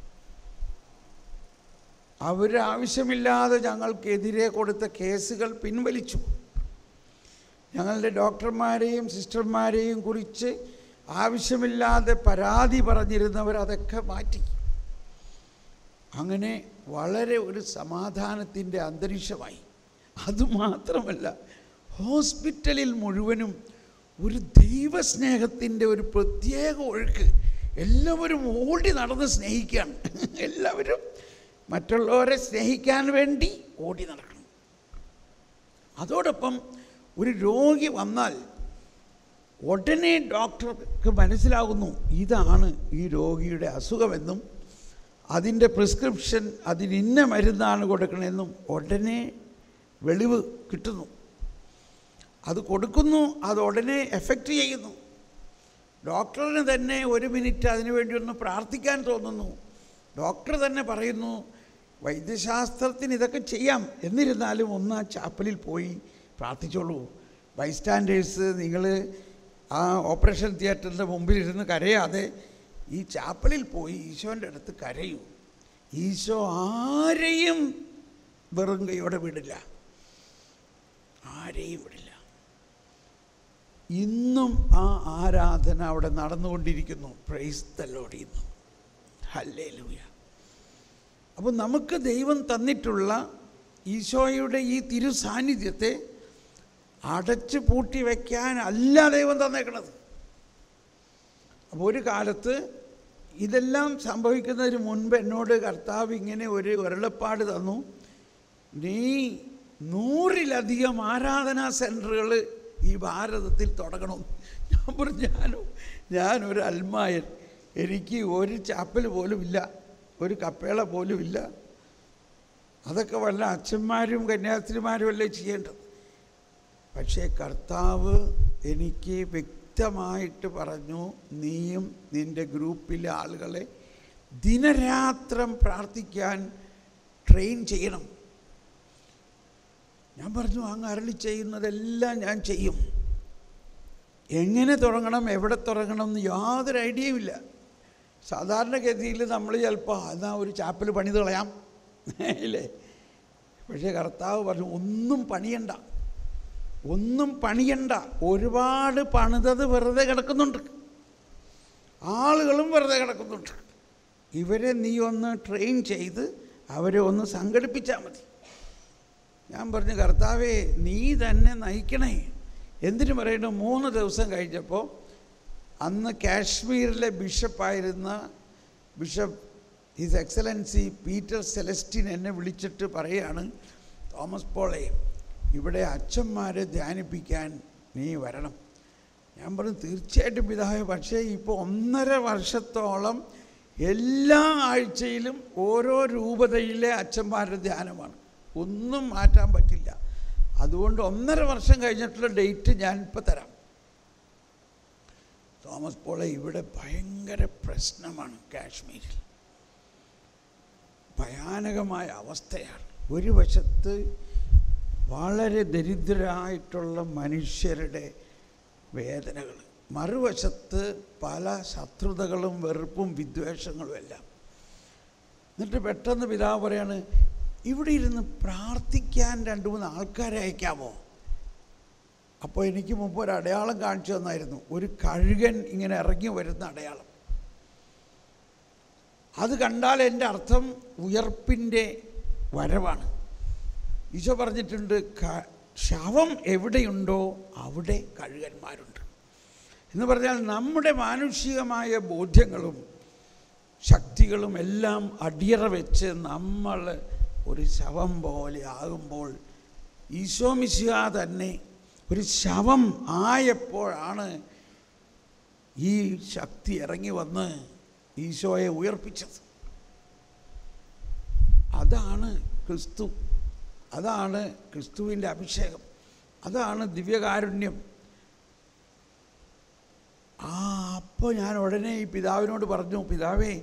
അവരാവശ്യമില്ലാതെ ഞങ്ങൾക്കെതിരെ കൊടുത്ത കേസുകൾ പിൻവലിച്ചു ഞങ്ങളുടെ ഡോക്ടർമാരെയും സിസ്റ്റർമാരെയും കുറിച്ച് ആവശ്യമില്ലാതെ പരാതി പറഞ്ഞിരുന്നവർ അതൊക്കെ മാറ്റി അങ്ങനെ വളരെ ഒരു സമാധാനത്തിൻ്റെ അന്തരീക്ഷമായി അതുമാത്രമല്ല ഹോസ്പിറ്റലിൽ മുഴുവനും ഒരു ദൈവസ്നേഹത്തിൻ്റെ ഒരു പ്രത്യേക ഒഴുക്ക് എല്ലാവരും ഓടി നടന്ന് സ്നേഹിക്കുകയാണ് എല്ലാവരും മറ്റുള്ളവരെ സ്നേഹിക്കാൻ വേണ്ടി ഓടി നടക്കണം അതോടൊപ്പം ഒരു രോഗി വന്നാൽ ഉടനെ ഡോക്ടർക്ക് മനസ്സിലാകുന്നു ഇതാണ് ഈ രോഗിയുടെ അസുഖമെന്നും അതിൻ്റെ പ്രിസ്ക്രിപ്ഷൻ അതിന് ഇന്ന മരുന്നാണ് കൊടുക്കണമെന്നും ഉടനെ വെളിവ് കിട്ടുന്നു അത് കൊടുക്കുന്നു അത് ഉടനെ എഫക്റ്റ് ചെയ്യുന്നു ഡോക്ടറിന് തന്നെ ഒരു മിനിറ്റ് അതിനു വേണ്ടി ഒന്ന് പ്രാർത്ഥിക്കാൻ തോന്നുന്നു ഡോക്ടർ തന്നെ പറയുന്നു വൈദ്യശാസ്ത്രത്തിന് ഇതൊക്കെ ചെയ്യാം എന്നിരുന്നാലും ഒന്ന് ആ ചാപ്പലിൽ പോയി പ്രാർത്ഥിച്ചോളൂ ബൈസ്റ്റാൻഡേഴ്സ് നിങ്ങൾ ആ ഓപ്പറേഷൻ തിയേറ്ററിൻ്റെ മുമ്പിലിരുന്ന് കരയാതെ ഈ ചാപ്പലിൽ പോയി ഈശോൻ്റെ അടുത്ത് കരയൂ ഈശോ ആരെയും വെറും കൈയോടെ വിടില്ല ആരെയും വിടില്ല ഇന്നും ആ ആരാധന അവിടെ നടന്നുകൊണ്ടിരിക്കുന്നു പ്രൈസ് തല്ലോടി ഇന്നും ഹല്ലേ ലൂയ അപ്പോൾ നമുക്ക് ദൈവം തന്നിട്ടുള്ള ഈശോയുടെ ഈ തിരു സാന്നിധ്യത്തെ അടച്ചു പൂട്ടി വയ്ക്കാൻ അല്ല ദൈവം തന്നേക്കണത് അപ്പോൾ ഒരു കാലത്ത് ഇതെല്ലാം സംഭവിക്കുന്നതിന് മുൻപ് എന്നോട് കർത്താവ് ഇങ്ങനെ ഒരു ഉരുളപ്പാട് തന്നു നീ നൂറിലധികം ആരാധനാ സെൻറ്ററുകൾ ഈ ഭാരതത്തിൽ തുടങ്ങണം ഞാൻ പറഞ്ഞു ഞാനോ ഞാനൊരു അൽമായൻ എനിക്ക് ഒരു ചാപ്പൽ പോലും ഇല്ല ഒരു കപ്പേള പോലും ഇല്ല അതൊക്കെ വല്ല അച്ഛന്മാരും കന്യാസ്ത്രീമാരും അല്ലേ ചെയ്യേണ്ടത് പക്ഷേ കർത്താവ് എനിക്ക് വ്യക്തമായിട്ട് പറഞ്ഞു നീയും നിൻ്റെ ഗ്രൂപ്പിലെ ആളുകളെ ദിനരാത്രം പ്രാർത്ഥിക്കാൻ ട്രെയിൻ ചെയ്യണം ഞാൻ പറഞ്ഞു അങ്ങ് അരളി ചെയ്യുന്നതെല്ലാം ഞാൻ ചെയ്യും എങ്ങനെ തുടങ്ങണം എവിടെ തുടങ്ങണം എന്ന് യാതൊരു ഐഡിയയും ഇല്ല സാധാരണഗതിയിൽ നമ്മൾ ചിലപ്പോൾ എന്നാ ഒരു ചാപ്പൽ പണിത് കളയാം ഇല്ലേ പക്ഷേ കർത്താവ് പറഞ്ഞു ഒന്നും പണിയണ്ട ഒന്നും പണിയണ്ട ഒരുപാട് പണിതത് വെറുതെ കിടക്കുന്നുണ്ട് ആളുകളും വെറുതെ കിടക്കുന്നുണ്ട് ഇവരെ നീ ഒന്ന് ട്രെയിൻ ചെയ്ത് അവരെ ഒന്ന് സംഘടിപ്പിച്ചാൽ മതി ഞാൻ പറഞ്ഞു കർത്താവേ നീ തന്നെ നയിക്കണേ എന്തിനു പറയുന്നു മൂന്ന് ദിവസം കഴിഞ്ഞപ്പോൾ അന്ന് കാശ്മീരിലെ ബിഷപ്പായിരുന്ന bishop his excellency Peter Celestine എന്നെ വിളിച്ചിട്ട് പറയാണ് തോമസ് പോളെ ഇവിടെ അച്ഛന്മാരെ ധ്യാനിപ്പിക്കാൻ നീ വരണം ഞാൻ പറഞ്ഞു തീർച്ചയായിട്ടും പിതാവേ പക്ഷേ ഇപ്പോൾ ഒന്നര വർഷത്തോളം എല്ലാ ആഴ്ചയിലും ഓരോ രൂപതയിലെ അച്ഛന്മാരുടെ ധ്യാനമാണ് ഒന്നും മാറ്റാൻ പറ്റില്ല അതുകൊണ്ട് ഒന്നര വർഷം കഴിഞ്ഞിട്ടുള്ള ഡേറ്റ് ഞാൻ ഇപ്പോൾ തരാം തോമസ് പോളെ ഇവിടെ ഭയങ്കര പ്രശ്നമാണ് കാശ്മീരിൽ ഭയാനകമായ അവസ്ഥയാണ് ഒരു വശത്ത് വളരെ ദരിദ്രരായിട്ടുള്ള മനുഷ്യരുടെ വേദനകൾ മറുവശത്ത് പല ശത്രുതകളും വെറുപ്പും വിദ്വേഷങ്ങളും എല്ലാം എന്നിട്ട് പെട്ടെന്ന് പിതാവ് പറയാണ് ഇവിടെ ഇരുന്ന് പ്രാർത്ഥിക്കാൻ രണ്ട് മൂന്ന് ആൾക്കാരെ അയക്കാമോ അപ്പോൾ എനിക്ക് മുമ്പ് ഒരു അടയാളം കാണിച്ചു തന്നായിരുന്നു ഒരു കഴുകൻ ഇങ്ങനെ ഇറങ്ങി വരുന്ന അടയാളം അത് കണ്ടാൽ എൻ്റെ അർത്ഥം ഉയർപ്പിൻ്റെ വരവാണ് ഈശോ പറഞ്ഞിട്ടുണ്ട് ക- ശവം എവിടെയുണ്ടോ അവിടെ കഴുകന്മാരുണ്ട് എന്ന് പറഞ്ഞാൽ നമ്മുടെ മാനുഷികമായ ബോധ്യങ്ങളും ശക്തികളും എല്ലാം അടിയറ വെച്ച് നമ്മൾ ഒരു ശവം പോലെ ആകുമ്പോൾ ഈശോ മിശിഹ തന്നെ ഒരു ശവം ആയപ്പോഴാണ് ഈ ശക്തി ഇറങ്ങി വന്ന് ഈശോയെ ഉയർപ്പിച്ചത് അതാണ് ക്രിസ്തു അതാണ് ക്രിസ്തുവിൻ്റെ അഭിഷേകം അതാണ് ദിവ്യകാരുണ്യം ആ അപ്പോൾ ഞാൻ ഉടനെ ഈ പിതാവിനോട് പറഞ്ഞു പിതാവേ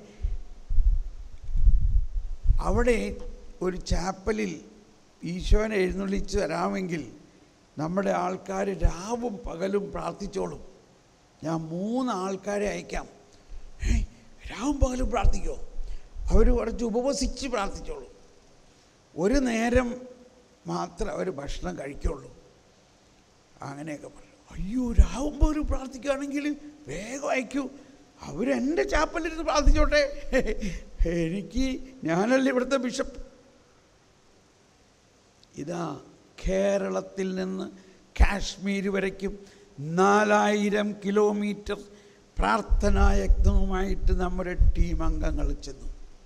അവിടെ ഒരു ചാപ്പലിൽ ഈശോനെ എഴുന്നള്ളിച്ച് തരാമെങ്കിൽ നമ്മുടെ ആൾക്കാർ രാവും പകലും പ്രാർത്ഥിച്ചോളും ഞാൻ മൂന്ന് ആൾക്കാരെ അയക്കാം ഏ രാവും പകലും പ്രാർത്ഥിക്കോ അവർ കുറച്ച് ഉപവസിച്ച് പ്രാർത്ഥിച്ചോളൂ ഒരു നേരം മാത്രം അവർ ഭക്ഷണം കഴിക്കുള്ളൂ അങ്ങനെയൊക്കെ പറഞ്ഞു അയ്യോ രാവുമ്പോൾ ഒരു പ്രാർത്ഥിക്കുകയാണെങ്കിൽ വേഗം അയക്കൂ അവരെൻ്റെ ചാപ്പലിരുന്ന് പ്രാർത്ഥിച്ചോട്ടെ എനിക്ക് ഞാനല്ല ഇവിടുത്തെ ബിഷപ്പ് ഇതാ കേരളത്തിൽ നിന്ന് കാശ്മീർ വരയ്ക്കും നാലായിരം കിലോമീറ്റർ പ്രാർത്ഥനായജ്ഞവുമായിട്ട് നമ്മുടെ ടീം അംഗങ്ങൾ ചെന്നു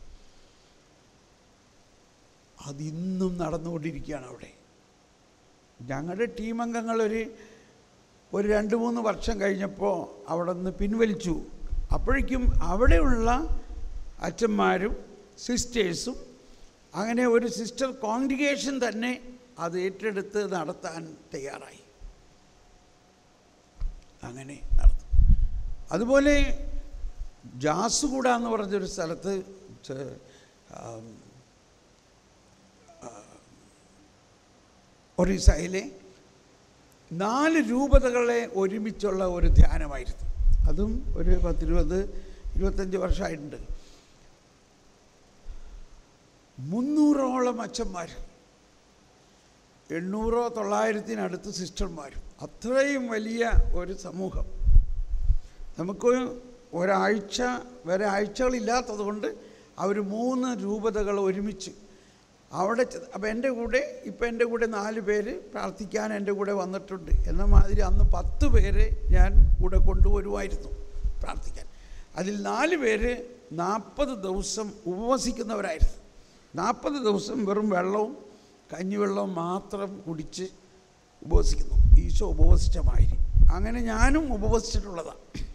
അതിന്നും നടന്നുകൊണ്ടിരിക്കുകയാണ് അവിടെ ഞങ്ങളുടെ ടീം അംഗങ്ങൾ ഒരു ഒരു രണ്ട് മൂന്ന് വർഷം കഴിഞ്ഞപ്പോൾ അവിടെ നിന്ന് പിൻവലിച്ചു അപ്പോഴേക്കും അവിടെയുള്ള അച്ഛന്മാരും സിസ്റ്റേഴ്സും അങ്ങനെ ഒരു സിസ്റ്റർ കോൺഗ്രിഗേഷൻ തന്നെ അത് ഏറ്റെടുത്ത് നടത്താൻ തയ്യാറായി അങ്ങനെ നടത്തും അതുപോലെ ജാസുകൂട എന്ന് പറഞ്ഞൊരു സ്ഥലത്ത് ചെ- ആം, ആ, ഒറീസയിലെ നാല് രൂപതകളെ ഒരുമിച്ചുള്ള ഒരു ധ്യാനമായിരുന്നു അതും ഒരു പത്തിരുപത് ഇരുപത്തഞ്ച് വർഷമായിട്ടുണ്ട് മുന്നൂറോളം അച്ഛന്മാർ എണ്ണൂറോ തൊള്ളായിരത്തിനടുത്ത് സിസ്റ്റർമാരും അത്രയും വലിയ ഒരു സമൂഹം നമുക്ക് ഒരാഴ്ച വരെ ആഴ്ചകളില്ലാത്തത് കൊണ്ട് അവർ മൂന്ന് രൂപതകൾ ഒരുമിച്ച് അവിടെ ചെ- അപ്പം എൻ്റെ കൂടെ ഇപ്പം എൻ്റെ കൂടെ നാല് പേര് പ്രാർത്ഥിക്കാൻ എൻ്റെ കൂടെ വന്നിട്ടുണ്ട് എന്ന മാതിരി അന്ന് പത്ത് പേര് ഞാൻ കൂടെ കൊണ്ടുവരുമായിരുന്നു പ്രാർത്ഥിക്കാൻ അതിൽ നാല് പേര് നാൽപ്പത് ദിവസം ഉപവസിക്കുന്നവരായിരുന്നു നാൽപ്പത് ദിവസം വെറും വെള്ളവും കഞ്ഞിവെള്ളവും മാത്രം കുടിച്ച് ഉപവസിക്കുന്നു ഈശോ ഉപവസിച്ച മാതിരി അങ്ങനെ ഞാനും ഉപവസിച്ചിട്ടുള്ളതാണ്